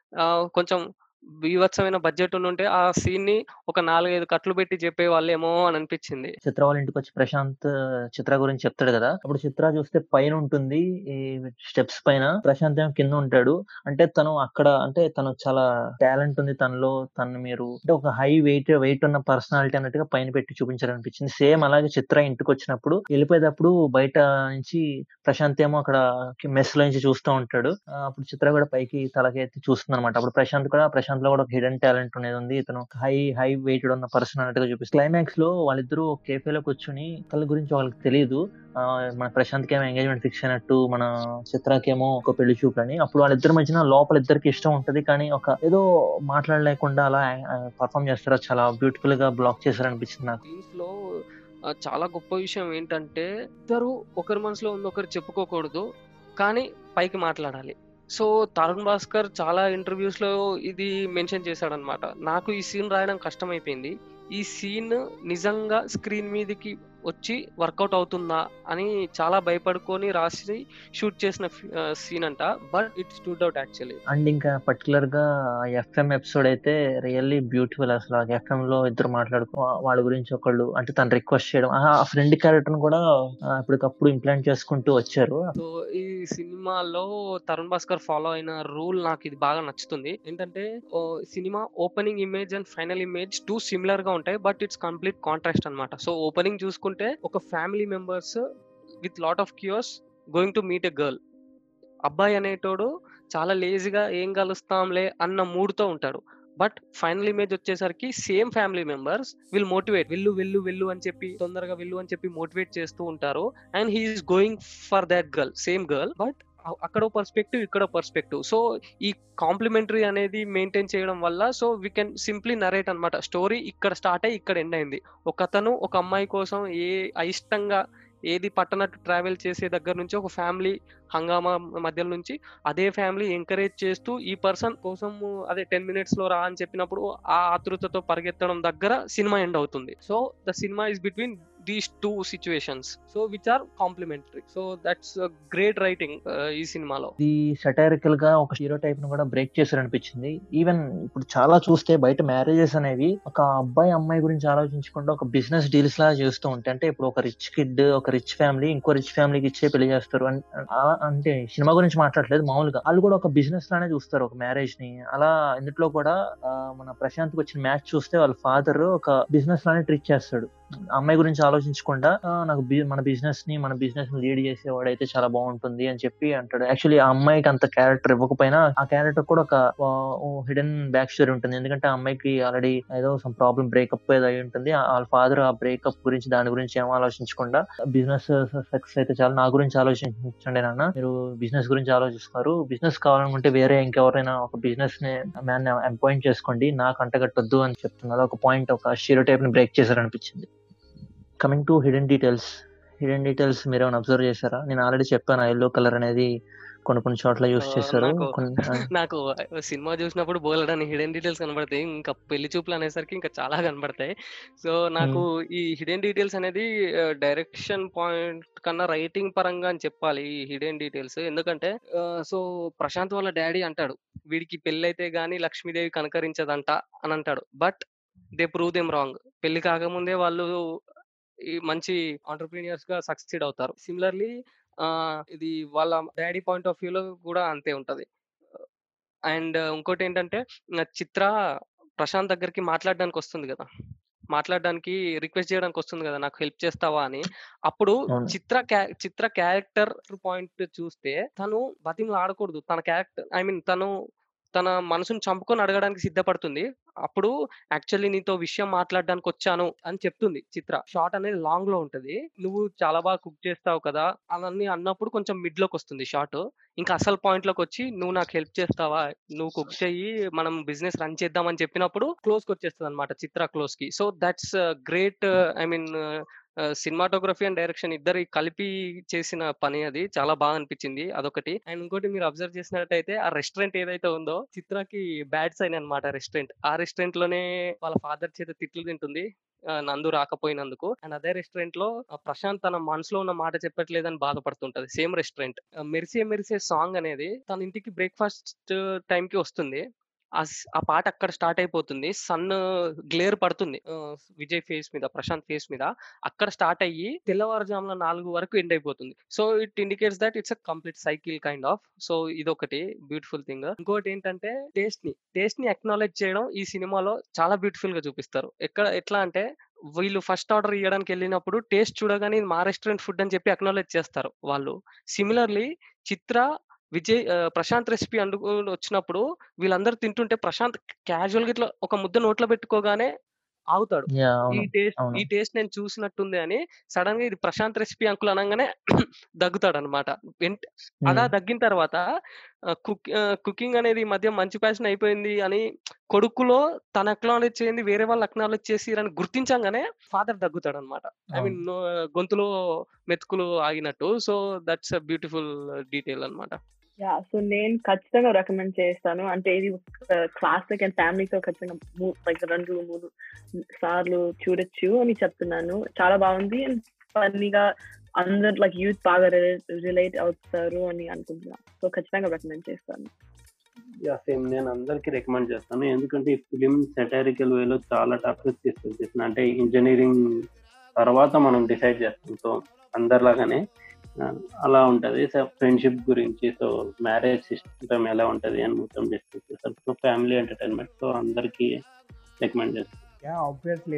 కొంచెం బీభత్సమైన బడ్జెట్ ఉంటే ఆ సీన్ ని ఒక నాలుగైదు కట్లు పెట్టి చెప్పే వాళ్ళేమో అని అనిపించింది చిత్ర వాళ్ళ ఇంటికి వచ్చి ప్రశాంత్ చిత్ర గురించి చెప్తాడు కదా అప్పుడు చిత్ర చూస్తే పైన ఉంటుంది ఈ స్టెప్స్ పైన ప్రశాంత్ ఏమో కింద ఉంటాడు అంటే తను అక్కడ అంటే తను చాలా టాలెంట్ ఉంది తనలో తను మీరు అంటే ఒక హై వెయిట్ వెయిట్ ఉన్న పర్సనాలిటీ అన్నట్టుగా పైన పెట్టి చూపించారనిపించింది సేమ్ అలాగే చిత్ర ఇంటికి వచ్చినప్పుడు వెళ్ళిపోయేటప్పుడు బయట నుంచి ప్రశాంత్ ఏమో అక్కడ మెస్ లో నుంచి చూస్తూ ఉంటాడు ఆ, అప్పుడు చిత్ర కూడా పైకి తలకి ఎత్తి చూస్తుంది అనమాట అప్పుడు ప్రశాంత్ కూడా ప్రశాంత్ లో కూడా ఒక హిడెన్ టాలెంట్ అనేది ఉంది ఇతను హై హై వెయిటెడ్ ఉన్న పర్సన్ అన్నట్టుగా చూపిస్తుంది క్లైమాక్స్ లో వాళ్ళిద్దరూ కేఫేలో కూర్చుని ఒకళ్ళ గురించి వాళ్ళకి తెలియదు ఆ, మన ప్రశాంత్ కేమో ఎంగేజ్మెంట్ ఫిక్స్ అయినట్టు మన చిత్రాకేమో ఒక పెళ్లి చూపులని అప్పుడు వాళ్ళిద్దరి మధ్యన లోపల ఇద్దరికి ఇష్టం ఉంటది కానీ ఒక ఏదో మాట్లాడలేకుండా అలా పర్ఫామ్ చేస్తారు అది చాలా బ్యూటిఫుల్ గా బ్లాక్ చేశారనిపించింది నాకు సీన్స్ లో ఆ, చాలా గొప్ప విషయం ఏంటంటే ఇద్దరు ఒకరి మనసులో ఉంది ఒకరు చెప్పుకోకూడదు కానీ పైకి మాట్లాడాలి సో తరుణ్ భాస్కర్ చాలా ఇంటర్వ్యూస్ లో ఇది మెన్షన్ చేశాడనమాట నాకు ఈ సీన్ రాయడం కష్టమైపోయింది ఈ సీన్ నిజంగా స్క్రీన్ మీదకి వచ్చి వర్కౌట్ అవుతుందా అని చాలా భయపడుకొని రాసి షూట్ చేసిన సీన్ అంట but it stood out actually and ఇంకా పర్టికులర్ గా ఎఫ్ఎం ఎపిసోడ్ అయితే రియల్లీ బ్యూటిఫుల్ అసలు ఆ ఎఫ్ఎం లో ఇద్దరు మాట్లాడుకో వాళ్ళ గురించి ఒకళ్ళు అంటే తను రిక్వెస్ట్ చేయడం ఆ ఫ్రెండ్ క్యారెక్టర్ కూడా ఆ, అప్పటికప్పుడు ఇంప్లాంట్ చేసుకుంటూ వచ్చారు సో ఈ సినిమాలో తరుణ్ భాస్కర్ ఫాలో అయిన రూల్ నాకు ఇది బాగా నచ్చుతుంది ఏంటంటే ఓ సినిమా opening image and final image too similar గా ఉంటాయి బట్ ఇట్స్ కంప్లీట్ కాంట్రాస్ట్ అన్నమాట సో ఓపెనింగ్ చూసుకుంటే ఒక family members with lot of cures going to meet a girl అబ్బాయి అనేటోడు చాలా లేజీగా ఏం కలుస్తాంలే అన్న మూడ్తో ఉంటాడు బట్ ఫైనల్ ఇమేజ్ వచ్చేసరికి same family members will motivate వెళ్ళు వెళ్ళు వెళ్ళు అని చెప్పి తొందరగా వెళ్ళు అని చెప్పి మోటివేట్ చేస్తూ ఉంటారు and he's going for that girl same girl but అక్కడ పర్స్పెక్టివ్ ఇక్కడ పర్స్పెక్టివ్ సో ఈ కాంప్లిమెంటరీ అనేది మెయింటైన్ చేయడం వల్ల so we can simply narrate అన్నమాట స్టోరీ ఇక్కడ స్టార్ట్ అయ్యి ఇక్కడ ఎండ్ అయింది ఒక అతను ఒక అమ్మాయి కోసం ఏ అయిష్టంగా ఏది పట్టనట్టు ట్రావెల్ చేసే దగ్గర నుంచి ఒక ఫ్యామిలీ హంగామా మధ్యలో నుంచి అదే ఫ్యామిలీ ఎంకరేజ్ చేస్తూ ఈ పర్సన్ కోసం అదే టెన్ మినిట్స్ లో రా అని చెప్పినప్పుడు ఆ ఆతృతతో పరిగెత్తడం దగ్గర సినిమా ఎండ్ అవుతుంది so the cinema is between these two situations so which are complementary so that's great writing ఈ సినిమాలో ఇది సటైరికల్ గా ఒక హీరో టైప్ ను కూడా బ్రేక్ చేశారు అనిపించింది ఈవెన్ ఇప్పుడు చాలా చూస్తే బయట మ్యారేజెస్ అనేవి ఒక అబ్బాయి అమ్మాయి గురించి ఆలోచించకుండా ఒక బిజినెస్ డీల్స్ లా చేస్తూ ఉంటాయి అంటే ఇప్పుడు ఒక రిచ్ కిడ్ ఒక రిచ్ ఫ్యామిలీ ఇంకో రిచ్ ఫ్యామిలీకి ఇచ్చే పెళ్లి చేస్తారు అన్- ఆ- అంటే సినిమా గురించి మాట్లాడలేదు మామూలుగా వాళ్ళు కూడా ఒక బిజినెస్ లానే చూస్తారు ఒక మ్యారేజ్ ని అలా ఇందులో కూడా ఆ, మన ప్రశాంత్ వచ్చిన మ్యాచ్ చూస్తే వాళ్ళ ఫాదర్ ఒక బిజినెస్ లానే ట్రీట్ చేస్తాడు ఆ అమ్మాయి గురించి ఆలోచించకుండా "ఆ, నాకు బి- మన బిజినెస్ ని మన బిజినెస్ ని లీడ్ చేసేవాడైతే చాలా బాగుంటుంది అని చెప్పి అంటాడు యాక్చువల్లీ ఆ అమ్మాయికి అంత క్యారెక్టర్ ఇవ్వకపోయినా ఆ క్యారెక్టర్ కూడా ఒక హిడెన్ బ్యాక్ స్టోరీ ఉంటుంది ఎందుకంటే ఆ అమ్మాయికి ఆల్రెడీ ఏదో సమ్ ప్రాబ్లం బ్రేకప్ ఏదో అయి ఉంటుంది ఆ- వాళ్ళ ఫాదర్ ఆ బ్రేకప్ గురించి దాని గురించి ఏం ఆలోచించకుండా బిజినెస్ సక్సెస్ అయితే చాలా నా గురించి ఆలోచించండి నాన్న మీరు బిజినెస్ గురించి ఆలోచిస్తున్నారు బిజినెస్ కావాలనుకుంటే వేరే ఇంకెవరైనా ఒక బిజినెస్ ని మ్యాన్ అపాయింట్ చేసుకోండి నాకు అంటగట్టొద్దు అని చెప్తున్నారు ఒక పాయింట్ ఒక స్టీరియో టైప్ ని బ్రేక్ చేశారనిపించింది coming to hidden details hidden details మీరు ఏమైనా అబ్జర్వ్ చేశారా నేను ఆల్రెడీ చెప్పాను ఎల్లో కలర్ అనేది కొన్ని కొన్ని చోట్ల యూస్ ఆ, చేశారు నాకు కొన్ని ఆ, నాకు సినిమా చూసినప్పుడు బోలెడని హిడెన్ డీటెయిల్స్ కనబడతాయి ఇంకా పెళ్లి చూపులు అనేసరికి ఇంకా చాలా కనబడతాయి సో నాకు ఈ హిడెన్ డీటెయిల్స్ అనేది డైరెక్షన్ పాయింట్ కన్నా రైటింగ్ పరంగా అని చెప్పాలి ఈ హిడెన్ డీటెయిల్స్ ఎందుకంటే సో ప్రశాంత్ వాళ్ళ డాడీ అంటాడు వీడికి పెళ్లి అయితే గానీ లక్ష్మీదేవి కనకరించదంట అని అంటాడు but they prove them wrong పెళ్లి కాకముందే వాళ్ళు ఈ మంచి ఆంటర్ప్రీనియర్స్ గా సక్సీడ్ అవుతారు సిమిలర్లీ ఇది వాళ్ళ డాడీ పాయింట్ ఆఫ్ వ్యూలో కూడా అంతే ఉంటది అండ్ ఇంకోటి ఏంటంటే ఇంగ చిత్ర ప్రశాంత్ దగ్గరికి మాట్లాడడానికి వస్తుంది కదా మాట్లాడడానికి రిక్వెస్ట్ చేయడానికి వస్తుంది కదా నాకు హెల్ప్ చేస్తావా అని అప్పుడు అవును. చిత్ర క్యా- చిత్ర క్యారెక్టర్ పాయింట్ చూస్తే తను బతిమలు ఆడకూడదు తన క్యారెక్టర్ ఐ మీన్ తను తన మనసుని చంపుకొని అడగడానికి సిద్ధపడుతుంది అప్పుడు యాక్చువల్లీ నీతో విషయం మాట్లాడడానికి వచ్చాను అని చెప్తుంది చిత్ర షార్ట్ అనేది లాంగ్ లో ఉంటది నువ్వు చాలా బాగా కుక్ చేస్తావు కదా అవన్నీ అన్నప్పుడు కొంచెం మిడ్ లోకి వస్తుంది షార్ట్ ఇంకా అసలు పాయింట్ లోకి వచ్చి నువ్వు నాకు హెల్ప్ చేస్తావా నువ్వు కుక్ చెయ్యి మనం బిజినెస్ రన్ చేద్దామని చెప్పినప్పుడు క్లోజ్ కి వచ్చేస్తుంది అనమాట చిత్ర క్లోజ్ కి so that's great I mean cinematography and direction ఇద్దరి కలిపి చేసిన పని అది చాలా బాగా అనిపించింది అదొకటి అండ్ ఇంకోటి మీరు అబ్జర్వ్ చేసినట్టయితే ఆ రెస్టారెంట్ ఏదైతే ఉందో చిత్రకి బ్యాడ్ సైన్ అనమాట రెస్టారెంట్ ఆ రెస్టారెంట్ లోనే వాళ్ళ ఫాదర్ చేత తిట్లు తింటుంది ఆ, నందు రాకపోయినందుకు అండ్ అదే రెస్టారెంట్ లో ఆ, ప్రశాంత్ తన మనసులో ఉన్న మాట చెప్పట్లేదని బాధపడుతుంటది సేమ్ రెస్టారెంట్ మెరిసే మెరిసే సాంగ్ అనేది తన ఇంటికి బ్రేక్ఫాస్ట్ టైం కి వస్తుంది ఆ స్- ఆ పాట అక్కడ స్టార్ట్ అయిపోతుంది సన్ గ్లేర్ పడుతుంది ఆ, విజయ్ ఫేస్ మీద ప్రశాంత్ ఫేస్ మీద అక్కడ స్టార్ట్ అయ్యి తెల్లవారుజామున నాలుగు వరకు ఎండ్ అయిపోతుంది so it indicates that it's a complete cycle kind of so ఇదొకటి బ్యూటిఫుల్ థింగ్ ఇంకోటి ఏంటంటే టేస్ట్ ని టేస్ట్ ని అక్నాలెడ్జ్ చేయడం ఈ సినిమాలో చాలా బ్యూటిఫుల్ గా చూపిస్తారు ఎక్కడ ఎట్లా అంటే వీళ్ళు ఫస్ట్ ఆర్డర్ ఇవ్వడానికి వెళ్ళినప్పుడు టేస్ట్ చూడగానే ఇది మా రెస్టారెంట్ ఫుడ్ అని చెప్పి అక్నాలెడ్జ్ చేస్తారు వాళ్ళు సిమిలర్లీ చిత్ర విజయ్ ఆ, ప్రశాంత్ రెసిపీ అందుకొని వచ్చినప్పుడు వీళ్ళందరూ తింటుంటే ప్రశాంత్ క్యాజువల్ గా ఇట్లా ఒక ముద్ద నోట్లో పెట్టుకోగానే ఆగుతాడు యా ఈ అవును టేస్ట్ అవును. ఈ టేస్ట్ నేను చూసినట్టుంది అని సడన్ గా ఇది ప్రశాంత్ రెసిపీ అంకుల్ అనగానే దగ్గుతాడు అనమాట అలా ఉమ్, దగ్గిన తర్వాత కుక్ కుకింగ్ అనేది ఈ మధ్య మంచి ప్యాషన్ అయిపోయింది అని కొడుకులో తన అక్నాలెడ్జ్ చేయండి వేరే వాళ్ళు అక్నాలెడ్జ్ చేసి అని గుర్తించంగానే ఫాదర్ దగ్గుతాడు అనమాట ఐ మీన్ గొంతులో మెతుకులు ఆగినట్టు so that's a beautiful detail అన్నమాట యా సో నేను ఖచ్చితంగా రికమెండ్ చేస్తాను అంటే ఇది క్లాసిక్ అండ్ ఫ్యామిలీతో ఖచ్చితంగా లైక్ రెండు మూడు సార్లు చూడొచ్చు అని చెప్తున్నాను చాలా బాగుంది అండ్ ఫన్నీగా అందరు లైక్ యూత్ బాగా రిలేట్ అవుతారు అని అనుకుంటున్నాను సో ఖచ్చితంగా రికమెండ్ చేస్తాను యా సేమ్ నేను అందరికి రికమెండ్ చేస్తాను ఎందుకంటే ఈ ఫిలిం సెటారికల్ వేలో చాలా టాపిక్స్ తీసుకొచ్చేసిన అంటే ఇంజనీరింగ్ తర్వాత మనం డిసైడ్ చేస్తాం సో అందరిలాగానే ఆ, అలా ఉంటది సో ఫ్రెండ్షిప్ గురించి సో మ్యారేజ్ సిస్టమ్ ఎలా ఉంటది అని మొత్తం డిస్కస్ చేస్తారు సో ఫ్యామిలీ ఎంటర్టైన్మెంట్ సో అందరికి రికమెండ్ చేస్తాను యా ఆబ్వియస్లీ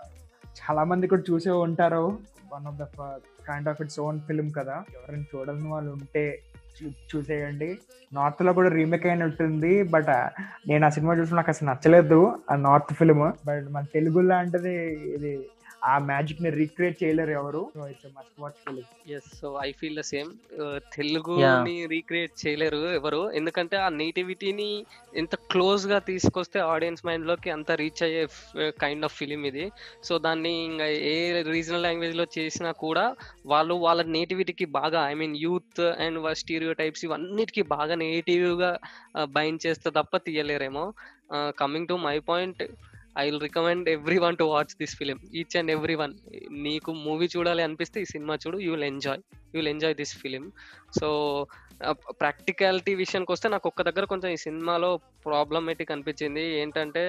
చాలా మంది కూడా చూసే ఉంటారు one of the kind of its own film కదా ఎవరైనా చూడని వాళ్ళు ఉంటే చూ- చూసేయండి నార్త్ లో కూడా రీమేక్ అయిన ఉంటుంది బట్ నేను ఆ సినిమా చూసి నాకు అసలు నచ్చలేదు ఆ నార్త్ ఫిల్మ్ బట్ మన తెలుగు లాంటిది ఇది ఆ మ్యాజిక్ ని రీక్రియేట్ చేయలేరు ఎవరు so it's must watch film yes so I feel the same తెలుగుని రీక్రియేట్ చేయలేరు ఎవరు ఎందుకంటే ఆ నేటివిటీని ఎంత క్లోజ్ గా తీసుకొస్తే ఆడియన్స్ మైండ్ లోకి అంత రీచ్ అయ్యే కైండ్ ఆఫ్ ఫిలిం ఇది సో దాన్ని ఇంకా ఏ రీజనల్ లాంగ్వేజ్ లో చేసినా కూడా వాళ్ళు వాళ్ళ నేటివిటీకి బాగా I mean youth and stereotypes ఇవన్నిటికీ బాగా నేటివ్ గా బైండ్ చేస్తే తప్ప తీయలేరేమో coming to my point I will recommend everyone to watch this film each and every one నీకు మూవీ చూడాలి అనిపిస్తే ఈ సినిమా చూడు you will enjoy you will enjoy this film so practicality విషయానికి వస్తే నాకు ఒక్క దగ్గర కొంచెం ఈ సినిమాలో ప్రాబ్లమేటిక్ అనిపించింది ఏంటంటే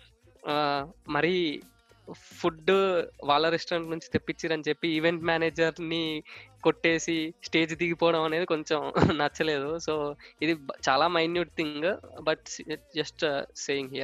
ఆ, మరీ ఫుడ్ వాళ్ళ రెస్టారెంట్ నుంచి తెప్పించిరని చెప్పి ఈవెంట్ మేనేజర్ ని కొట్టేసి స్టేజ్ దిగిపోవడం అనేది కొంచెం నచ్చలేదు సో ఇది బ- చాలా minute thing but just saying here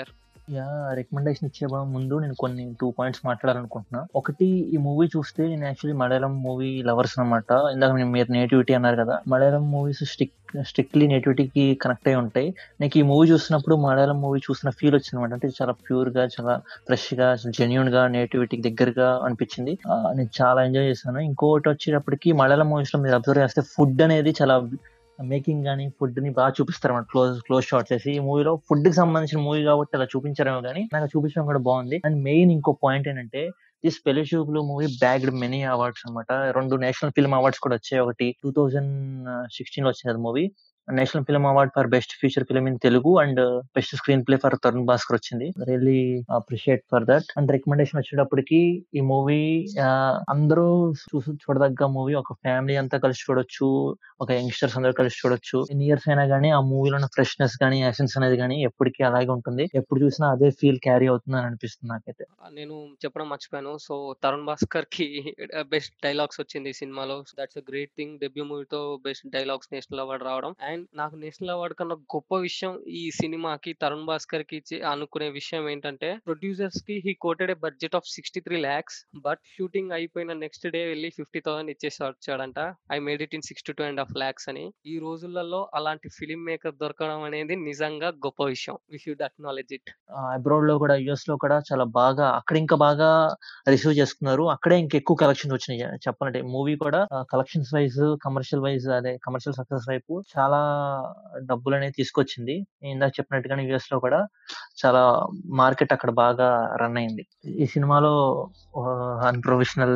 yeah recommendation ఇచ్చే బా- ముందు నేను కొన్ని టూ పాయింట్స్ మాట్లాడాలనుకుంటున్నా ఒకటి ఈ మూవీ చూస్తే నేను యాక్చువల్లీ మలయాళం మూవీ లవర్స్ అన్నమాట ఇందాక నేను మీరు నేటివిటీ అన్నారు కదా మలయాళం మూవీస్ స్టిక్ స్ట్రిక్ట్లీ నేటివిటీకి కనెక్ట్ అయి ఉంటాయి నాకు ఈ మూవీ చూసినప్పుడు మలయాళం మూవీ చూసిన ఫీల్ వచ్చింది అనమాట అంటే చాలా ప్యూర్ గా చాలా ఫ్రెష్ గా జెన్యున్ గా నేటివిటీకి దగ్గరగా అనిపించింది ఆ, నేను చాలా ఎంజాయ్ చేశాను ఇంకోటి వచ్చేటప్పటికి మలయాళం మూవీస్ లో మీరు అబ్జర్వ్ చేస్తే ఫుడ్ అనేది చాలా మేకింగ్ కానీ ఫుడ్ ని బాగా చూపిస్తారు అన్నమాట క్లోజ్ క్లోజ్ షాట్ చేసి ఈ మూవీలో ఫుడ్ కి సంబంధించిన మూవీ కాబట్టి అలా చూపించారేమో కానీ నాకు చూపించడం కూడా బాగుంది అండ్ మెయిన్ ఇంకో పాయింట్ ఏంటంటే this Pelli Choopulu movie బ్యాగ్డ్ many awards అన్నమాట రెండు నేషనల్ ఫిల్మ్ అవార్డ్స్ కూడా వచ్చాయి ఒకటి టూ థౌజండ్ సిక్స్టీన్ లో వచ్చింది movie national film award for best feature film in Telugu and best screenplay for Tarun Bhaskar వచ్చింది really appreciate for that and recommendation వచ్చేటప్పటికి ఈ మూవీ అందరూ చూసి చూడదగ్గ మూవీ ఒక ఫ్యామిలీ అంతా కలిసి చూడొచ్చు ఒక యంగ్స్టర్స్ అందరూ కలిసి చూడొచ్చు ఎన్ని ఇయర్స్ అయినా గానీ ఆ మూవీలో ఉన్న ఫ్రెష్నెస్ కానీ ఎసెన్స్ అనేది కానీ ఎప్పటికీ అలాగే ఉంటుంది ఎప్పుడు చూసినా అదే ఫీల్ క్యారీ అవుతుంది అని అనిపిస్తుంది నాకైతే నేను చెప్పడం మర్చిపోయాను సో తరుణ్ భాస్కర్ కి బెస్ట్ డైలాగ్స్ వచ్చింది ఈ సినిమాలో that's a great thing debut మూవీతో బెస్ట్ డైలాగ్స్ నేషనల్ అవార్డు రావడం అండ్ నాకు నేషనల్ అవార్డు కన్నా గొప్ప విషయం ఈ సినిమాకి తరుణ్ భాస్కర్ కి ఇచ్చి అనుకునే విషయం ఏంటంటే ప్రొడ్యూసర్స్ కి he quoted a budget of sixty three lakhs but shooting అయిపోయిన నెక్స్ట్ డే వెళ్ళి ఫిఫ్టీ థౌసండ్ ఇచ్చేసి వచ్చాడంట I made it in sixty two and half lakhs అని ఈ రోజులలో అలాంటి ఫిలిం మేకర్ దొరకడం అనేది నిజంగా గొప్ప విషయం we should acknowledge it abroad లో కూడా యుఎస్ లో కూడా చాలా బాగా అక్కడ ఇంకా బాగా రిసీవ్ చేసుకున్నారు అక్కడే ఇంకా ఎక్కువ కలెక్షన్స్ వచ్చినాయి చెప్పాలంటే మూవీ కూడా కలెక్షన్స్ వైజ్ కమర్షియల్ వైజ్ అదే కమర్షియల్ సక్సెస్ వైపు చాలా డబ్బులు అనేది తీసుకొచ్చింది నేను ఇందాక చెప్పినట్టుగానే యుఎస్ లో కూడా చాలా మార్కెట్ అక్కడ బాగా రన్ అయింది ఈ సినిమాలో అన్ప్రొఫెషనల్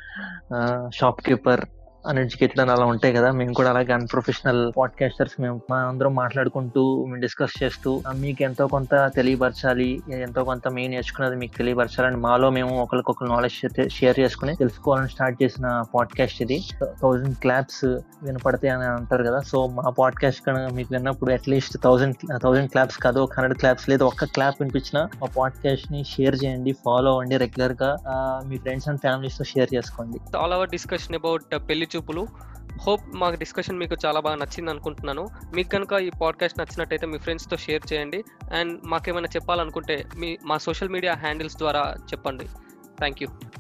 షాప్ కీపర్ అన్ఎడ్యుకేటెడ్ అని అలా ఉంటాయి కదా మేము కూడా అలాగే అన్ప్రొఫెషనల్ పాడ్కాస్టర్స్ మేము మా అందరం మాట్లాడుకుంటూ మేము డిస్కస్ చేస్తూ ఆ, మీకు ఎంతో కొంత తెలియపరచాలి ఎంతో కొంత మేము నేర్చుకున్నది మీకు తెలియపరచాలని మాలో మేము ఒకరికొకరు నాలెడ్జ్ షేర్ చేసుకుని తెలుసుకోవాలని స్టార్ట్ చేసిన పాడ్కాస్ట్ ఇది థౌజండ్ క్లాప్స్ వినపడతాయి అని అంటారు కదా సో మా పాడ్కాస్ట్ కనుక మీకు విన్నప్పుడు అట్లీస్ట్ థౌసండ్ థౌసండ్ క్లాప్స్ కాదు ఒక హండ్రెడ్ క్లాప్స్ లేదా ఒక్క క్లాప్ వినిపించిన మా పాడ్కాస్ట్ ని షేర్ చేయండి ఫాలో అవ్వండి రెగ్యులర్ గా ఆ, మీ ఫ్రెండ్స్ అండ్ ఫ్యామిలీస్ తో షేర్ చేసుకోండి ఆల్ అవర్ డిస్కషన్ అబౌట్ పెళ్లి చూపులు హోప్ మాకు డిస్కషన్ మీకు చాలా బాగా నచ్చింది అనుకుంటున్నాను మీకు కనుక ఈ పాడ్కాస్ట్ నచ్చినట్టయితే మీ ఫ్రెండ్స్తో షేర్ చేయండి అండ్ మాకేమైనా చెప్పాలనుకుంటే మీ మా సోషల్ మీడియా హ్యాండిల్స్ ద్వారా చెప్పండి థ్యాంక్ యూ